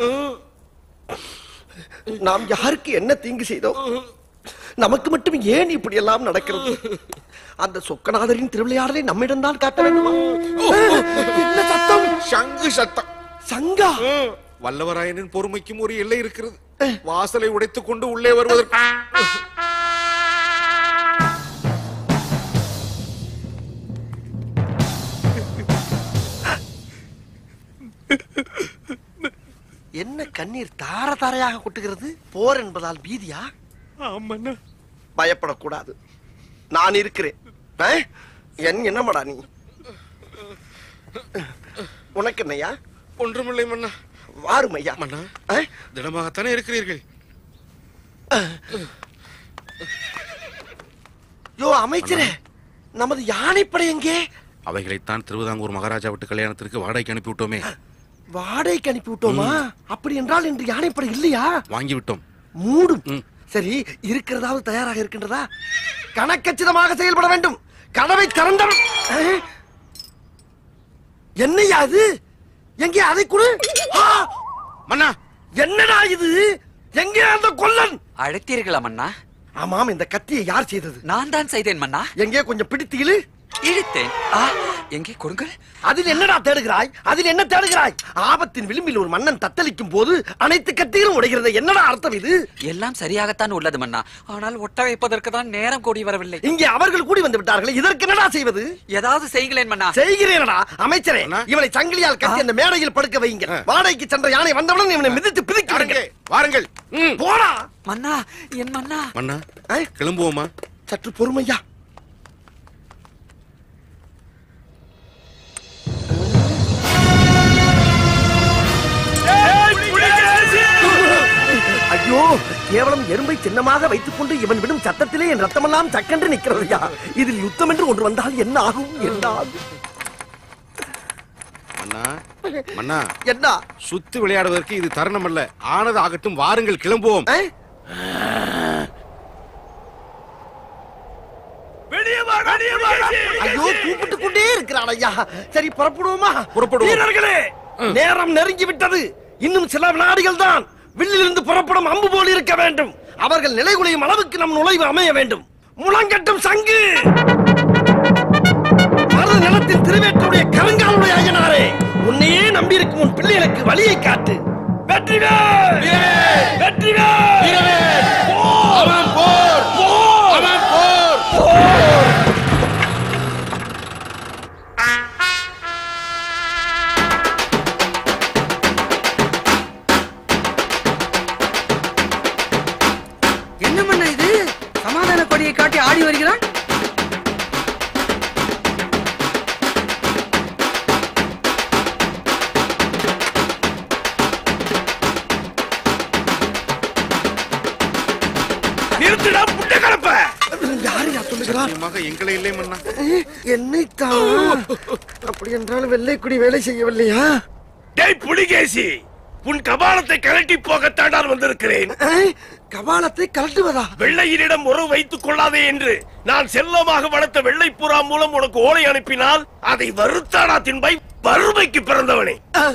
நாம் யாருக்கு என்ன தீங்கு செய்தோம் நமக்கு மட்டும் ஏன் இப்படி எல்லாம் நடக்கிறது அந்த சொக்கநாதரின் திருவிளையாடலை நம்மிடம் தான் காட்ட வேண்டுமா என்ன சத்தம் சங்கு சத்தம் சங்கா வல்லவராயனின் பொறுமைக்கும் ஒரு எல்லை இருக்கிறது வாசலை உடைத்துக் கொண்டு உள்ளே வருவதற்கு என்ன கண்ணீர் தார தாரையாக கொட்டுகிறது போர் என்பதால் பீதியா ஆமாண்ணா பயப்படக்கூடாது நான் இருக்கிறேன் ஆ? என் என்னமாடா நீ உனக்கு என்னையா ஒன்றுமில்லை மன்னா வாரும் ஐயா மன்னா திடமாகத்தானே இருக்கிறீர்கள் யோ அமைச்சரே நமது யானைப்படை எங்கே அவைகளைத்தான் திருவிதாங்கூர் மகாராஜா விட்டு கல்யாணத்திற்கு வாடகைக்கு அனுப்பி விட்டோமே வாடகைக்கு அனுப்பி விட்டோமா அப்படி என்றால் இன்று யானைப்படை இல்லையா வாங்கி விட்டோம் மூடும் சரி இருக்கிறதாவது தயாராக இருக்கின்றதா கணக்கச்சிதமாக செயல்பட வேண்டும் கதவை திறந்தம் என்னையா அது எங்கே அதை கொடு ஆ! மன்னா என்னடா இது எங்கே அந்த கொல்லன் அழைத்தீர்களா மன்னா ஆமாம் இந்த கத்தியை யார் செய்தது நான் தான் செய்தேன் மன்னா எங்கே கொஞ்சம் பிடித்து இழு இழுத்தேன் ஆ எங்கே கொடுங்கள் அதில் என்னடா தேடுகிறாய் அதில் என்ன தேடுகிறாய் ஆபத்தின் விளிம்பில் ஒரு மன்னன் தத்தளிக்கும் போது அனைத்து கத்திகளும் உடைகிறது என்னடா அர்த்தம் இது எல்லாம் சரியாகத்தான் உள்ளது மன்னா ஆனால் ஒட்ட வைப்பதற்கு தான் நேரம் கூடி வரவில்லை இங்கே அவர்கள் கூடி வந்து விட்டார்கள் இதற்கு என்னடா செய்வது ஏதாவது செய்கிறேன் மன்னா செய்கிறேனடா அமைச்சரே இவனை சங்கிலியால் கட்டி அந்த மேடையில் படுக்க வைங்க வாடகைக்கு சென்ற யானை வந்தவுடன் இவனை மிதித்து பிதிக்க விடுங்க வாருங்கள் போடா மன்னா என் மன்னா மன்னா கிளம்புவோமா சற்று பொறுமையா ஐயோ கேவலம் எறும்பை சின்னமாக வைத்துக் கொண்டு இவன் விடும் சத்தத்திலே என் ரத்தமெல்லாம் சக்கென்று நிற்கிறதையா இதில் யுத்தம் என்று ஒன்று வந்தால் என்ன ஆகும் என்ன ஆகும் மன்னா மன்னா என்ன சுத்து விளையாடுவதற்கு இது தருணம் அல்ல ஆனது ஆகட்டும் வாருங்கள் கிளம்புவோம் ஐயோ கூப்பிட்டு கொண்டே இருக்கிறான் ஐயா சரி புறப்படுவோமா புறப்படுவோம். வீரர்களே நேரம் நெருங்கி விட்டது இன்னும் சில வினாடிகள் தான் வில்லிலிருந்து புறப்படும் அம்பு போல் இருக்க வேண்டும் அவர்கள் நிலைகுலையும் அளவுக்கு நம் நுழைவு அமைய வேண்டும் முழங்கட்டும் சங்கு மருத நிலத்தின் திருவேற்றுடைய கருங்காலுடைய ஐயனாரே உன்னையே நம்பியிருக்கும் உன் பிள்ளைகளுக்கு வழியை காட்டு வெற்றிவேல் வெற்றிவேல் போர் போர் போர் போர் என்ன பண்ண இது சமாதான கொடியை காட்டி ஆடி வருகிறான் நிறுத்துடா புட்ட கலப்ப யாரு யா சொல்லுகிறார் நிச்சயமாக எங்களை இல்லை மன்னா என்னைத்தான் அப்படி என்றால் வெள்ளைக்குடி வேலை செய்யவில்லையா டேய் புலிகேசி உன் கபாலத்தை கழட்டி போகத்தாண்டான் வந்திருக்கிறேன் கபாலத்தை கலட்டுவதா வெள்ளையரிடம் உறவு வைத்துக் கொள்ளாதே என்று நான் செல்லமாக வளர்த்த வெள்ளை புறா மூலம் உனக்கு ஓலை அனுப்பினால் அதை வருத்தாடா தின்பாய் வறுமைக்கு பிறந்தவனே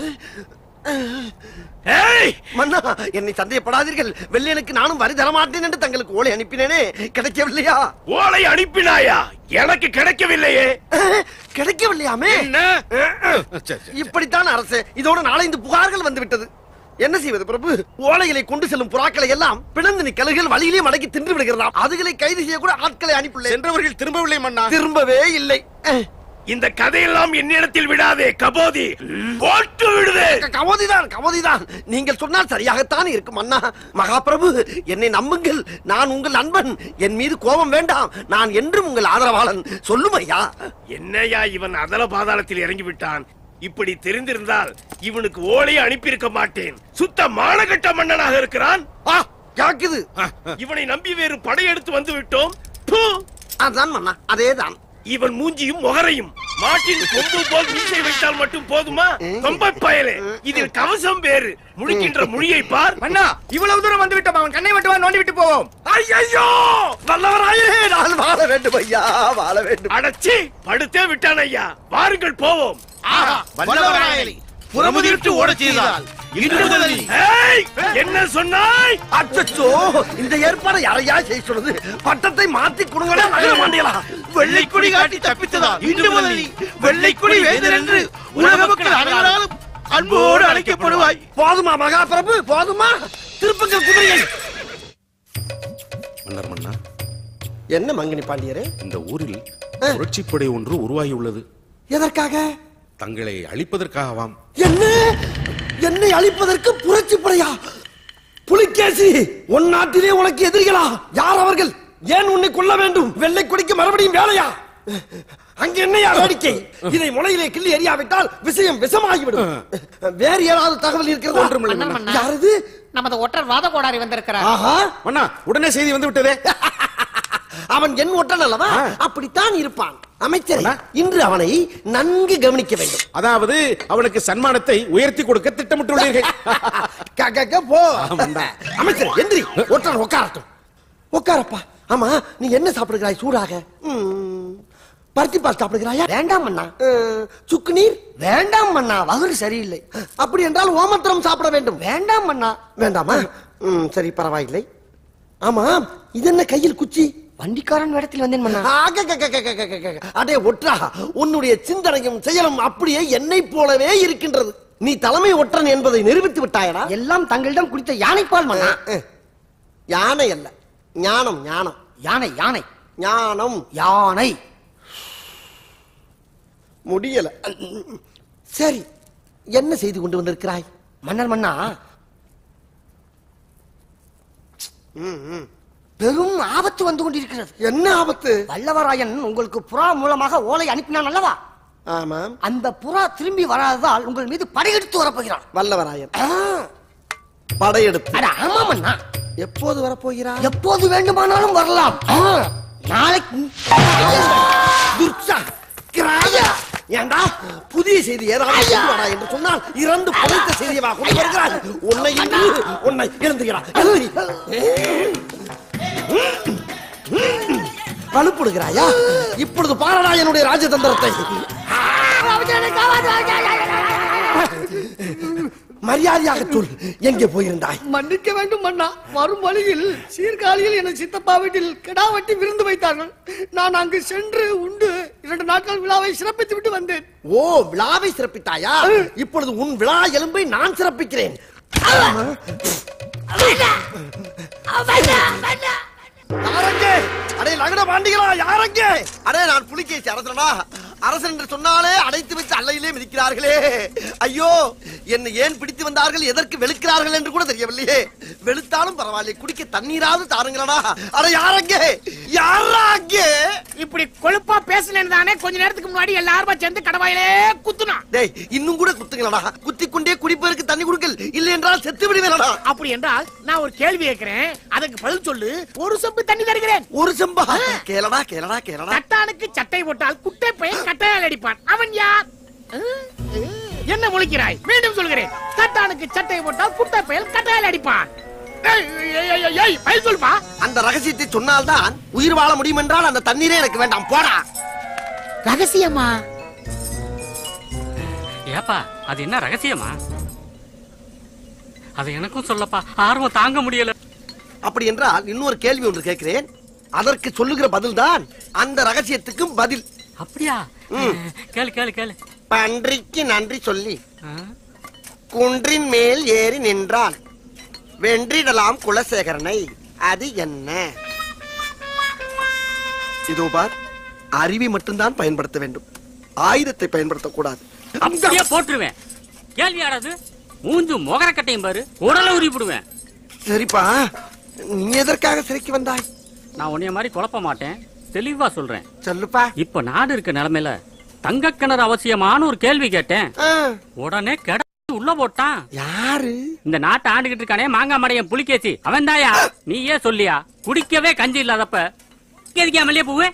ஏய் மன்னா என்னை சந்தேகப்படாதீர்கள் வெள்ளையனுக்கு நானும் வரி தரமாட்டேன் என்று தங்களுக்கு ஓலை அனுப்பினேனே கிடைக்கவில்லையா ஓலை அனுப்பினாயா எனக்கு கிடைக்கவில்லையே கிடைக்கவில்லையாமே என்ன இப்படித்தான் அரசு இதோட நாலந்து புகார்கள் வந்து விட்டது என்ன செய்வது பிரபு ஓலைகளை கொண்டு செல்லும் புறாக்களை எல்லாம் பிளந்து நிக்கல்கள் வழியிலே மடக்கி தின்று விடுகிறதாம் அதுகளை கைது செய்ய கூட ஆட்களை அனுப்பியுள்ளேன் சென்றவர்கள் திரும்பவில்லை மன்னா திரும்பவே இல்லை இந்த கதையெல்லாம் என்னிடத்தில் விடாதே கபோதி போட்டு விடுதே க- கவோதிதான் கவோதிதான் நீங்கள் சொன்னால் சரியாகத்தான் இருக்கும் அண்ணா மகாபிரபு என்னை நம்புங்கள் நான் உங்கள் நண்பன் என் மீது கோபம் வேண்டாம் நான் என்றும் உங்கள் ஆதரவாளன் சொல்லும் ஐயா என்னையா இவன் அதல பாதாளத்தில் இறங்கி விட்டான் இப்படி தெரிந்திருந்தால் இவனுக்கு ஓலையை அனுப்பியிருக்க மாட்டேன் சுத்த மானகட்ட மன்னனாக இருக்கிறான் யாக்குது இவனை நம்பி வேறு படையெடுத்து வந்து விட்டோம் ப்பு! அதான் மன்னா அதேதான் இவன் மூஞ்சியும் முகரையும் மாட்டின் கொம்பு போல் மீசை வைத்தால் மட்டும் போதுமா தொம்பை பயலே இதில் கவசம் வேறு முழிக்கின்ற மொழியை பார் அண்ணா இவ்வளவு தூரம் வந்து விட்டோம் அவன் கண்ணை மட்டும் நோண்டி விட்டு போவோம் ஐயோ வல்லவராயே நான் வாழ வேண்டும் ஐயா வாழ வேண்டும் அடச்சி படுத்தே விட்டான் ஐயா வாருங்கள் போவோம் வல்லவராயனை புறமுதிர்த்து ஓடச் செய்தால் இன்று முதல் நீ ஏய், என்ன சொன்னாய் அச்சச்சோ இந்த ஏற்பாடு யாரையா செய்ய சொல்லுது பட்டத்தை மாத்தி கொடுங்கடா நகர மாட்டீங்களா வெள்ளைக்குடி காட்டி தப்பித்ததால் இன்று முதல் நீ வெள்ளைக்குடி வேந்தர் என்று உலக மக்கள் அனைவராலும் அன்போடு அழைக்கப்படுவாய் போதுமா மகாபிரபு போதுமா திருப்பங்கள் குதிரையை மன்னர் மன்னா என்ன மங்கினி பாண்டியரே இந்த ஊரில் புரட்சிப்படை ஒன்று உருவாகி உள்ளது எதற்காக தங்களை அழிப்பதற்காகவாம் என்ன என்னை அழிப்பதற்கு புரட்சி படையா புலிகேசி உன் நாட்டிலே உனக்கு எதிரிகளா யார் அவர்கள் ஏன் உன்னை கொல்ல வேண்டும் வெள்ளை கொடிக்கு மறுபடியும் வேலையா அங்க என்னையா வேடிக்கை இதை முளையிலே கிள்ளி எறியாவிட்டால் விஷயம் விஷமாகிவிடும் வேறு ஏதாவது தகவல் இருக்கிறதா யாரது நமது ஒற்றர் வாத கோடாரி வந்திருக்கிறார் ஆஹா மன்னா உடனே செய்தி வந்து விட்டதே அவன் என் ஒற்றன் அல்லவா அப்படித்தான் இருப்பான் அமைச்சர் இன்று அவனை நன்கு கவனிக்க வேண்டும் அதாவது அவனுக்கு சன்மானத்தை உயர்த்தி கொடுக்க திட்டமிட்டுள்ளீர்கள் க- க- க- போ அமைச்சர் எந்திரி ஒற்றன் உட்காரட்டும் உட்காரப்பா ஆமா நீ என்ன சாப்பிடுகிறாய் சூடாக ம், பருத்தி பால் சாப்பிடுகிறாயா வேண்டாம் அண்ணா சுக்கு நீர் வேண்டாம் அண்ணா வகுறு சரியில்லை அப்படி என்றால் ஓமத்திரம் சாப்பிட வேண்டும் வேண்டாம் அண்ணா வேண்டாமா ம், சரி பரவாயில்லை ஆமா இது என்ன கையில் குச்சி வண்டிக்காரன் வேடத்தில் வந்தேன் அடே ஒற்றா உன்னுடைய சிந்தனையும் செயலும் அப்படியே என்னை போலவே இருக்கின்றது நீ தலைமை ஒற்றன் என்பதை நிரூபித்து விட்டாயடா எல்லாம் தங்களிடம் குடித்த யானைப்பால் மன்னா யானை அல்ல ஞானம் ஞானம் யானை யானை ஞானம் யானை முடியல சரி என்ன செய்து கொண்டு வந்திருக்கிறாய் மன்னர் மன்னா பெரும் ஆபத்து வந்து கொண்டிருக்கிறது என்ன ஆபத்து வல்லவராயன் உங்களுக்கு புறா மூலமாக ஓலை அனுப்பினான் அல்லவா ஆமாம் அந்த புறா திரும்பி வராததால் உங்கள் மீது படையெடுத்து வரப்போகிறான் வல்லவராயன் படையெடுத்து ஆமாம் அண்ணா எப்போது வரப்போகிறார் எப்போது வேண்டுமானாலும் வரலாம் நாளைக்கு துர்ச்சா கிராயா ஏண்டா புதிய செய்தி ஏதாவது கொண்டு வாடா என்று சொன்னால் இறந்து படைத்த செய்தியவா கொண்டு வருகிறார் உன்னை இன்று உன்னை எழுந்துகிறார் எழுதி வலுப்படுகிறாயா இப்பொழுது பாரடா என்னுடைய ராஜதந்திரத்தை மரியாதையாக சொல் எங்கே போயிருந்தாய் மன்னிக்க வேண்டும் அண்ணா வரும் வழியில் சீர்காழியில் என சித்தப்பா வீட்டில் கிடா வெட்டி விருந்து வைத்தார்கள் நான் அங்கு சென்று உண்டு இரண்டு நாட்கள் விழாவை சிறப்பித்து விட்டு வந்தேன் ஓ விழாவை சிறப்பித்தாயா இப்பொழுது உன் விழா எலும்பை நான் சிறப்பிக்கிறேன் யாரங்கே அடே லகட பாண்டிகளா யாரங்கே அடே நான் புலிகேசி அரசனா அரசன் என்று சொன்னாலே அடைத்து வச்சு அல்லையிலே மிதிக்கிறார்களே ஐயோ என்னை ஏன் பிடித்து வந்தார்கள் எதற்கு வெளுக்கிறார்கள் என்று கூட தெரியவில்லையே வெளுத்தாலும் பரவாயில்லை குடிக்க தண்ணீராவது தாருங்களடா அட யாரங்கே யாரா அங்கே இப்படி கொழுப்பா பேசலன்னு தானே கொஞ்ச நேரத்துக்கு முன்னாடி எல்லாரும் சேர்ந்து கடவாயிலே குத்துனா டேய் இன்னும் கூட குத்துங்களடா குத்தி கொண்டே குடிப்பதற்கு தண்ணி கொடுக்கல் இல்லை என்றால் செத்து விடுவேனடா அப்படி என்றால் நான் ஒரு கேள்வி கேட்கிறேன் அதுக்கு பதில் சொல்லு ஒரு சொம்பு தண்ணி தருகிறேன் ஒரு செம்பா கேளடா கேளடா கேளடா சட்டானுக்கு சட்டை போட்டால் குட்டை பையன் கட்டையால் அடிப்பான் அவன் யார் அஹ், அஹ், என்ன முழிக்கிறாய் மீண்டும் சொல்கிறேன் சட்டானுக்கு சட்டை போட்டால் குட்டை பையன் கட்டையால் அடிப்பான் ஏய், ஏய், ஏய், ஏய், ஏய், பதில் சொல்லுப்பா அந்த ரகசியத்தை சொன்னால்தான் உயிர் வாழ முடியும் என்றால் அந்த தண்ணீரே எனக்கு வேண்டாம் போடா ரகசியமா ஏப்பா அது என்ன ரகசியமா அது எனக்கும் சொல்லப்பா ஆர்வம் தாங்க முடியல அப்படி என்றால் இன்னொரு கேள்வி ஒன்று கேட்கிறேன் அதற்கு சொல்லுகிற பதில்தான் அந்த ரகசியத்துக்கும் பதில் அப்படியா கேளு கேளு கேளு பன்றிக்கு நன்றி சொல்லி குன்றின் மேல் ஏறி நின்றான் வென்றிடலாம் குலசேகரனை அது என்ன இதோ பார் அறிவை மட்டும்தான் பயன்படுத்த வேண்டும் ஆயுதத்தை பயன்படுத்தக்கூடாது அப்படியே போட்டுருவேன் கேள்வி ஆடாது மூஞ்சு மொகரக்கட்டையும் பாரு உடல உரிப்பிடுவேன் சரிப்பா நீ எதற்காக சிறைக்கு வந்தாய் நான் உன்னைய மாதிரி குழப்ப மாட்டேன் தெளிவா சொல்றேன் சொல்லுப்பா இப்ப நாடு இருக்க நிலைமையில தங்க கிணறு அவசியமான ஒரு கேள்வி கேட்டேன் உடனே கிட உள்ள போட்டான் யாரு இந்த நாட்டை ஆண்டுகிட்டு இருக்கானே மாங்காய் மடையன் புலிகேசி அவன் தாயா நீயே சொல்லியா குடிக்கவே கஞ்சி இல்லாதப்ப எதுக்கே மல்லிய பூவே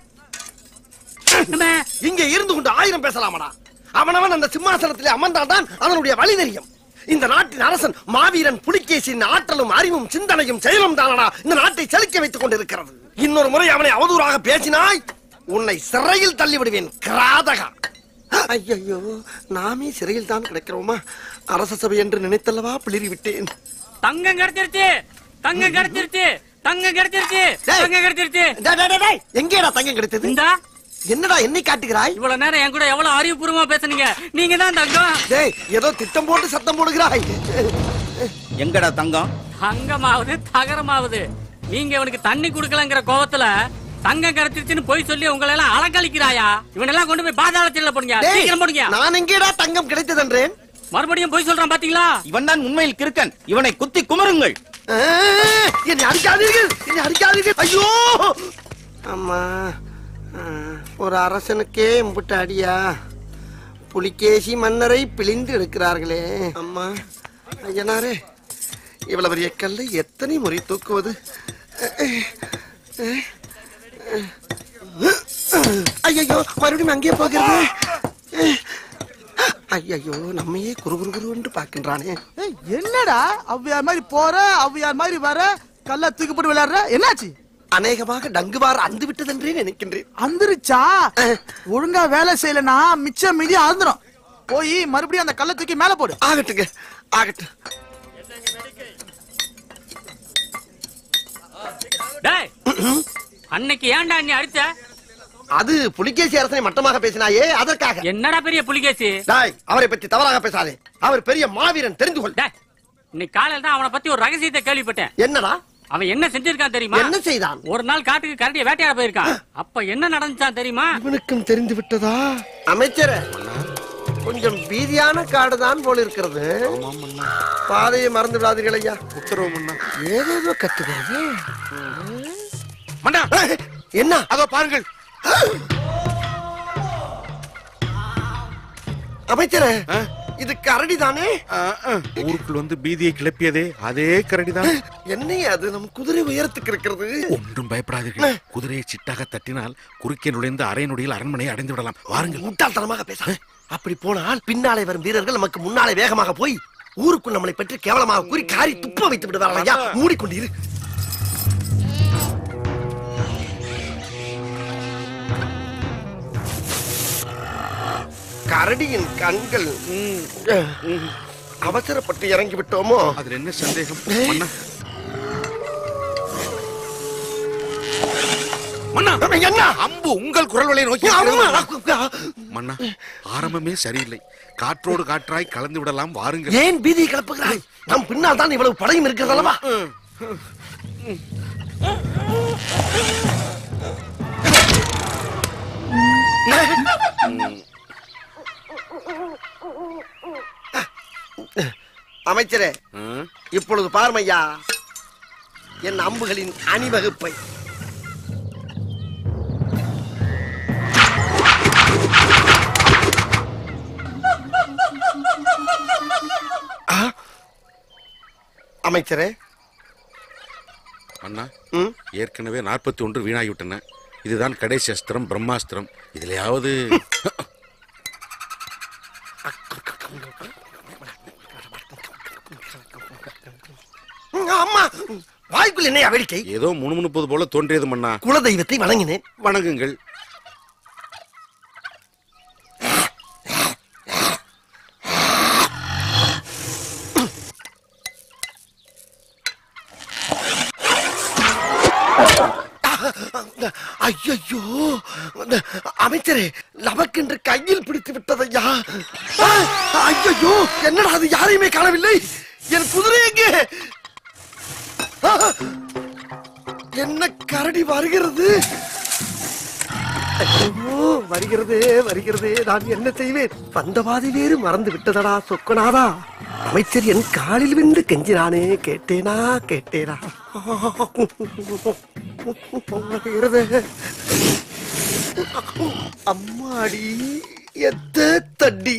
இங்க இருந்து கொண்டு ஆயிரம் பேசலாமடா அவனவன் அந்த சிம்மாசனத்திலே அமர்ந்தால்தான் அவனுடைய வழி தெரியும் இந்த நாட்டின் அரசன் மாவீரன் புலிகேசின் ஆற்றலும் அறிவும் சிந்தனையும் செயலும் தானடா இந்த நாட்டை செலுக்க வைத்துக் கொண்டிருக்கிறது இன்னொரு முறை அவனை அவதூறாக பேசினாய் உன்னை சிறையில் தள்ளி விடுவேன் கிராதகா ஐயோ நாமே சிறையில் தான் கிடைக்கிறோமா அரச சபை என்று நினைத்தல்லவா பிளிரி விட்டேன் தங்கம் கிடைச்சிருச்சு தங்கம் கிடைச்சிருச்சு தங்கம் கிடைச்சிருச்சு தங்கம் கிடைச்சிருச்சு எங்கேடா தங்கம் கிடைத்தது இந்தா என்னடா என்னை காட்டுகிறாய் இவ்வளவு நேரம் என் கூட எவ்வளவு அறிவுபூர்வமா பேசுனீங்க நீங்க தான் தங்கம் டேய் ஏதோ திட்டம் போட்டு சத்தம் போடுகிறாய் எங்கடா தங்கம் தங்கமாவது தகரமாவது நீங்க இவனுக்கு தண்ணி குடுக்கலங்கிற கோவத்துல தங்கம் கிடைச்சிருச்சுன்னு போய் சொல்லி உங்களை எல்லாம் அலக்கழிக்கிறாயா இவனெல்லாம் கொண்டு போய் பாதாள சில்ல போடுங்க டேய், சீக்கிரம் போடுங்க நான் எங்கேடா தங்கம் கிடைத்ததென்றேன் மறுபடியும் போய் சொல்றான் பாத்தீங்களா இவன் தான் உண்மையில் கிறுக்கன் இவனை குத்தி குமருங்கள் என்னை அடிக்காதீர்கள் என்னை அடிக்காதீர்கள் ஐயோ அம்மா ஆ, ஒரு அரசனுக்கே இம்புட்டு அடியா புலிகேசி மன்னரை பிழிந்து எடுக்கிறார்களே அம்மா ஐயனாரே இவ்வளவு பெரிய கல்லை எத்தனை முறை தூக்குவது ஐயோ மறுபடியும் அங்கேயே போகிறது ஐயோ நம்மையே குரு குரு குரு என்று பார்க்கின்றானே ஏய், என்னடா அவ்வியார் மாதிரி போற அவ்வியார் மாதிரி வர கல்ல தூக்கி போட்டு விளையாடுற என்னாச்சு அநேகமாக டங்குவார் அந்து விட்டதென்றே நினைக்கின்றேன் அந்திருச்சா ஒழுங்கா வேலை செய்யலனா மிச்சம் மீதி அழுந்துரும் போய் மறுபடியும் அந்த கல்ல தூக்கி மேல போடு ஆகட்டுங்க ஆகட்டும் டேய் அன்னைக்கு ஏன்டா நீ அடிச்ச அது புலிகேசி அரசனை மட்டமாக பேசினாயே அதற்காக என்னடா பெரிய புலிகேசி டாய் அவரை பற்றி தவறாக பேசாதே அவர் பெரிய மாவீரன் தெரிந்து கொள் இன்னைக்கு காலையில தான் அவனை பத்தி ஒரு ரகசியத்தை கேள்விப்பட்டேன் என்னடா அவன் என்ன செஞ்சிருக்கான் தெரியுமா என்ன செய்தான் ஒரு நாள் காட்டுக்கு கரடியை வேட்டையாட போயிருக்கான் அப்ப என்ன நடந்துச்சான் தெரியுமா இவனுக்கும் தெரிந்து விட்டதா அமைச்சரே கொஞ்சம் பீதியான காடு தான் போல இருக்கிறது பாதையை மறந்து விடாதீர்கள் ஐயா உத்தரவு மன்னா ஏதேதோ கத்துகிறது மன்னா என்ன அதோ பாருங்கள் அமைச்சரே இது கரடி தானே ஊருக்குள் வந்து பீதியை கிளப்பியதே அதே கரடிதான் என்ன அது நம் குதிரை உயரத்துக்கு இருக்கிறது ஒன்றும் பயப்படாதீர்கள் குதிரையை சிட்டாக தட்டினால் குறுக்கே நுழைந்து அரை நொடியில் அரண்மனையை அடைந்து விடலாம் வாருங்கள் முட்டாள்தனமாக பேச அப்படி போனால் பின்னாலே வரும் வீரர்கள் நமக்கு முன்னாலே வேகமாக போய் ஊருக்குள் நம்மளை பற்றி கேவலமாக கூறி காரி துப்ப வைத்து விடுவார்கள் ஐயா மூடிக்கொண்டிரு கரடியின் கண்கள் ம், அவசரப்பட்டு இறங்கி விட்டோமோ அதுல என்ன சந்தேகம் மன்னா மன்னா என்ன அம்பு உங்கள் குரல் வலையை நோக்கி ஆமா. இருக்கிறது. மன்னா ஆரம்பமே சரியில்லை காற்றோடு காற்றாய் கலந்து விடலாம் வாருங்கள் ஏன் பீதியை கிளப்புகிறாய் நம் பின்னால் தான் இவ்வளவு படையும் இருக்கிறது அல்லவா அமைச்சரே இப்பொழுது பார்மையா என் அம்புகளின் அணிவகுப்பை ஆ? அமைச்சரே அண்ணா ஏற்கனவே நாற்பத்தி ஒன்று வீணாகிவிட்டன இதுதான் கடைசி அஸ்திரம் பிரம்மாஸ்திரம் இதுலயாவது ம், அம்மா வாய்க்குள் என்ன வேடிக்கை ஏதோ முணுமுணுப்பது போல தோன்றியது மன்னா குல தெய்வத்தை வணங்கினேன் வணங்குங்கள் ஐயோ அமைச்சரே நமக்கென்று கையில் பிடித்து விட்டதையா ஐயோ என்னடா அது யாரையுமே காணவில்லை என் குதிரை எங்கே ஆ! என்ன கரடி வருகிறது ஐயோ வருகிறதே வருகிறதே நான் என்ன செய்வேன் வந்த பாதை வேறு மறந்து விட்டதடா சொக்கனாதா அமைச்சர் என் காலில் விண்டு கெஞ்சினானே கேட்டேனா கேட்டேனா வருகிறதே அம்மாடி எத்த தட்டி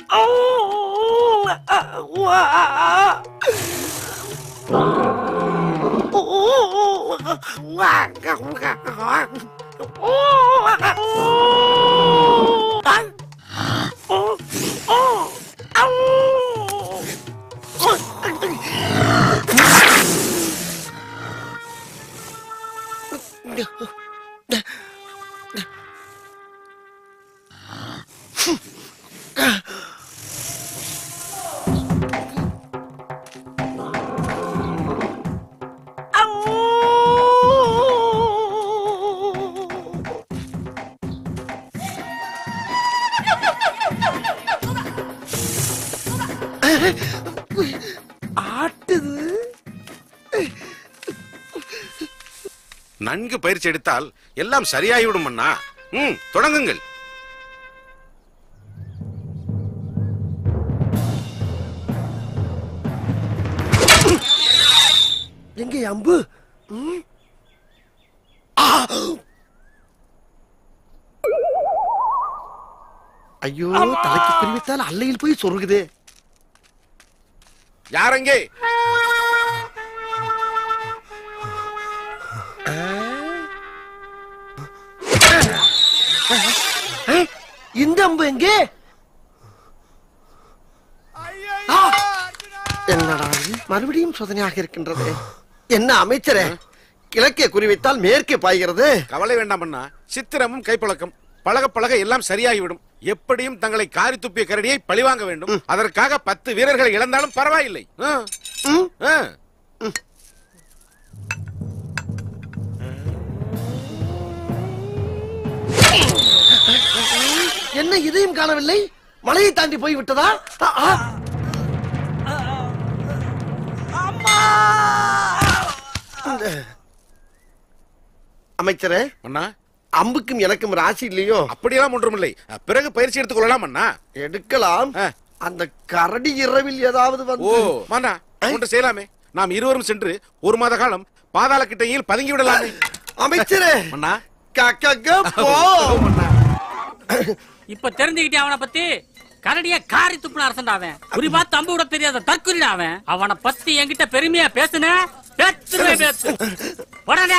ஆட்டுது நன்கு பயிற்சி எடுத்தால் எல்லாம் சரியாகிவிடும் அண்ணா ம் தொடங்குங்கள் எங்கே அம்பு ம்? ஆ! ஐயோ தலைக்கு பிரிவித்தால் அல்லையில் போய் சொருகுதே யாரங்கே இந்த அம்பு எங்கே ஆ! என்னடா இது? மறுபடியும் சோதனையாக இருக்கின்றது என்ன அமைச்சரே கிழக்கே குறிவைத்தால் மேற்கே பாய்கிறது கவலை வேண்டாம் அண்ணா சித்திரமும் கைப்பழக்கம் பழக பழக எல்லாம் சரியாகிவிடும் எப்படியும் தங்களை காரி துப்பிய கரடியை பழிவாங்க வேண்டும் அதற்காக பத்து வீரர்களை இழந்தாலும் பரவாயில்லை ஆ. ஆ. என்ன இதையும் காணவில்லை மலையை தாண்டி போய் விட்டதா ஆ, ஆ. இந்த- அமைச்சரே அண்ணா அம்புக்கும் எனக்கும் ராசி இல்லையோ அப்படியெல்லாம் ஒன்றுமில்லை பிறகு பயிற்சி எடுத்துக் கொள்ளலாம் அண்ணா எடுக்கலாம் அந்த கரடி இரவில் ஏதாவது ஓ வந்து மன்னா ஒன்று செய்யலாமே நாம் இருவரும் சென்று ஒரு மாத காலம் பாதாள கிட்டையில் பதுங்கி விடலாமே அமைச்சரே அண்ணா கக்கக்க போ இப்ப தெரிஞ்சுக்கிட்டே அவனை பத்தி கரடிய காரி துப்புன அரசன் அவன் குறி பார்த்து அம்பு விட தெரியாத தற்குறிடா அவன் அவனை பத்தி என்கிட்ட பெருமையா பேசுன பேசுவே பேசு உடனே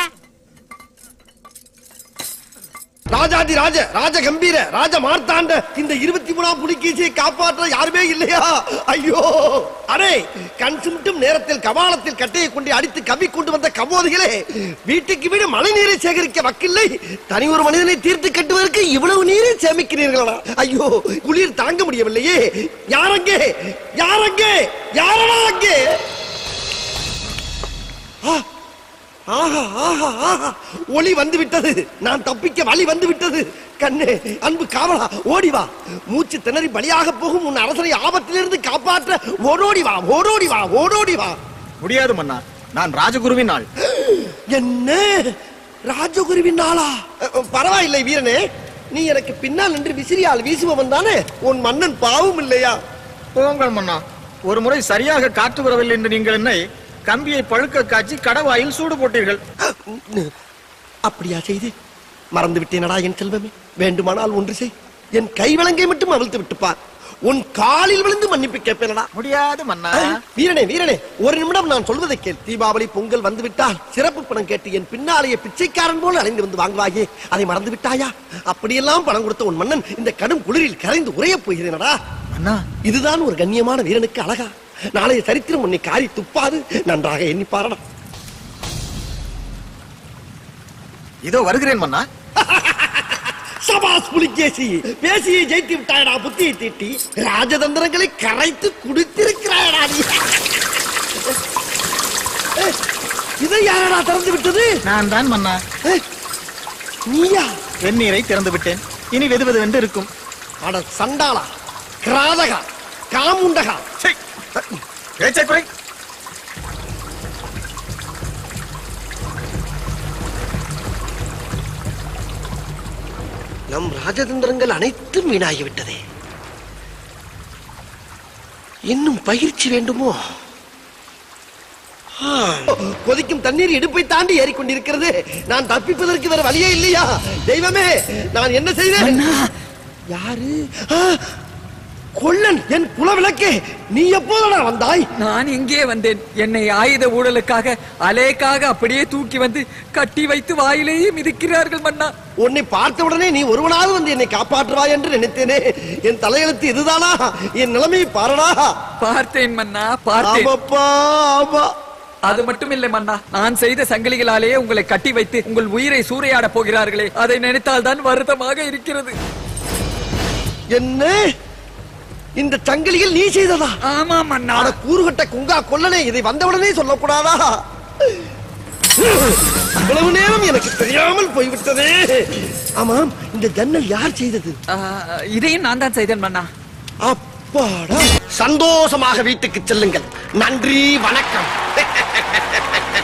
ராஜாதி ராஜ ராஜ கம்பீர ராஜ மார்த்தாண்ட இந்த இருபத்தி மூணாம் புலிகேசியை காப்பாற்ற யாருமே இல்லையா ஐயோ அரே கண் சுட்டும் நேரத்தில் கபாலத்தில் கட்டையை கொண்டு அடித்து கவி கொண்டு வந்த கபோதிகளே வீட்டுக்கு வீடு மழை நீரை சேகரிக்க வக்கில்லை தனி ஒரு மனிதனை தீர்த்து கட்டுவதற்கு இவ்வளவு நீரை சேமிக்கிறீர்களா ஐயோ குளிர் தாங்க முடியவில்லையே யாரங்கே யாரங்கே யாரடா அங்கே ஆ ஆஹா ஆஹா ஆஹா ஒளி வந்து விட்டது நான் தப்பிக்க வழி வந்து விட்டது கண்ணே அன்பு காவலா ஓடி வா மூச்சு திணறி பலியாக போகும் உன் அரசரை ஆபத்திலிருந்து காப்பாற்ற ஓடோடி வா ஓடோடி வா ஓடோடி வா முடியாது மன்னா நான் ராஜகுருவின் ஆள் என்ன ராஜகுருவின் நாளா அஹ், பரவாயில்லை வீரனே நீ எனக்கு பின்னால் நின்று விசிறியால் வீசுபவன் தானே உன் மன்னன் பாவம் இல்லையா போங்கள் மன்னா ஒரு முறை சரியாக காற்று வரவில்லை என்று நீங்கள் என்னை கம்பியை பழுக்க காய்ச்சி கடவாயில் சூடு போட்டீர்கள் அப்படியா செய்து மறந்து விட்டேனடா என் செல்வமே வேண்டுமானால் ஒன்று செய் என் கை விலங்கை மட்டும் அவிழ்த்து விட்டு பார் உன் காலில் விழுந்து மன்னிப்பு கேட்பேனடா முடியாது மன்னா வீரனே வீரனே ஒரு நிமிடம் நான் சொல்வதை கேள் தீபாவளி பொங்கல் வந்து விட்டால் சிறப்பு பணம் கேட்டு என் பின்னாலேயே பிச்சைக்காரன் போல அலைந்து வந்து வாங்குவாயே அதை மறந்து விட்டாயா அப்படியெல்லாம் பணம் கொடுத்த உன் மன்னன் இந்த கடும் குளிரில் கரைந்து உறையப் போகிறேனடா அண்ணா இதுதான் ஒரு கண்ணியமான வீரனுக்கு அழகா நாளைய சரித்திரம் உன்னை காரி துப்பாது நன்றாக எண்ணி பாரடா இதோ வருகிறேன் மன்னா சபாஸ் புலிகேசி பேசியை ஜெயித்து விட்டாயடா புத்தியை தீட்டி ராஜதந்திரங்களை கரைத்து குடித்திருக்கிறாயடா நீ ஏய், இதை யாரடா திறந்து விட்டது நான் தான் மன்னா நீயா வெந்நீரை திறந்து விட்டேன் இனி வெது வெதுவென்று இருக்கும் அட சண்டாளா கிராதகா காமுண்டகா பேச்சை குறை நம் ராஜதந்திரங்கள் அனைத்தும் வீணாகிவிட்டதே இன்னும் பயிற்சி வேண்டுமோ ஆ, கொதிக்கும் தண்ணீர் இடுப்பை தாண்டி ஏறிக்கொண்டிருக்கிறது நான் தப்பிப்பதற்கு வேற வழியே இல்லையா தெய்வமே நான் என்ன செய்தேன் யாரு ஆ, கொல்லன் என் குலவிளக்கே நீ எப்போதடா வந்தாய் நான் இங்கே வந்தேன் என்னை ஆயுத ஊழலுக்காக அலேக்காக அப்படியே தூக்கி வந்து கட்டி வைத்து வாயிலேயே மிதிக்கிறார்கள் மன்னா உன்னை பார்த்த உடனே நீ ஒருவனாவது வந்து என்னை காப்பாற்றுவாய் என்று நினைத்தேனே என் தலையெழுத்து இதுதானா என் நிலைமையை பாரடா பார்த்தேன் மன்னா பார்த்தேன் ஆமாப்பா ஆமா அது மட்டும் இல்லை மன்னா நான் செய்த சங்கிலிகளாலேயே உங்களை கட்டி வைத்து உங்கள் உயிரை சூறையாட போகிறார்களே அதை நினைத்தால் தான் வருத்தமாக இருக்கிறது என்ன இந்த சங்கிலியில் நீ செய்ததா ஆமா மன்னா அட கூறுகட்ட குங்கா கொல்லனே இதை வந்தவுடனே சொல்லக்கூடாதா இவ்வளவு நேரம் எனக்கு தெரியாமல் போய்விட்டதே ஆமாம் இந்த ஜன்னல் யார் செய்தது இதையும் நான் தான் செய்தேன் மன்னா அப்பாடா சந்தோஷமாக வீட்டுக்கு செல்லுங்கள் நன்றி வணக்கம்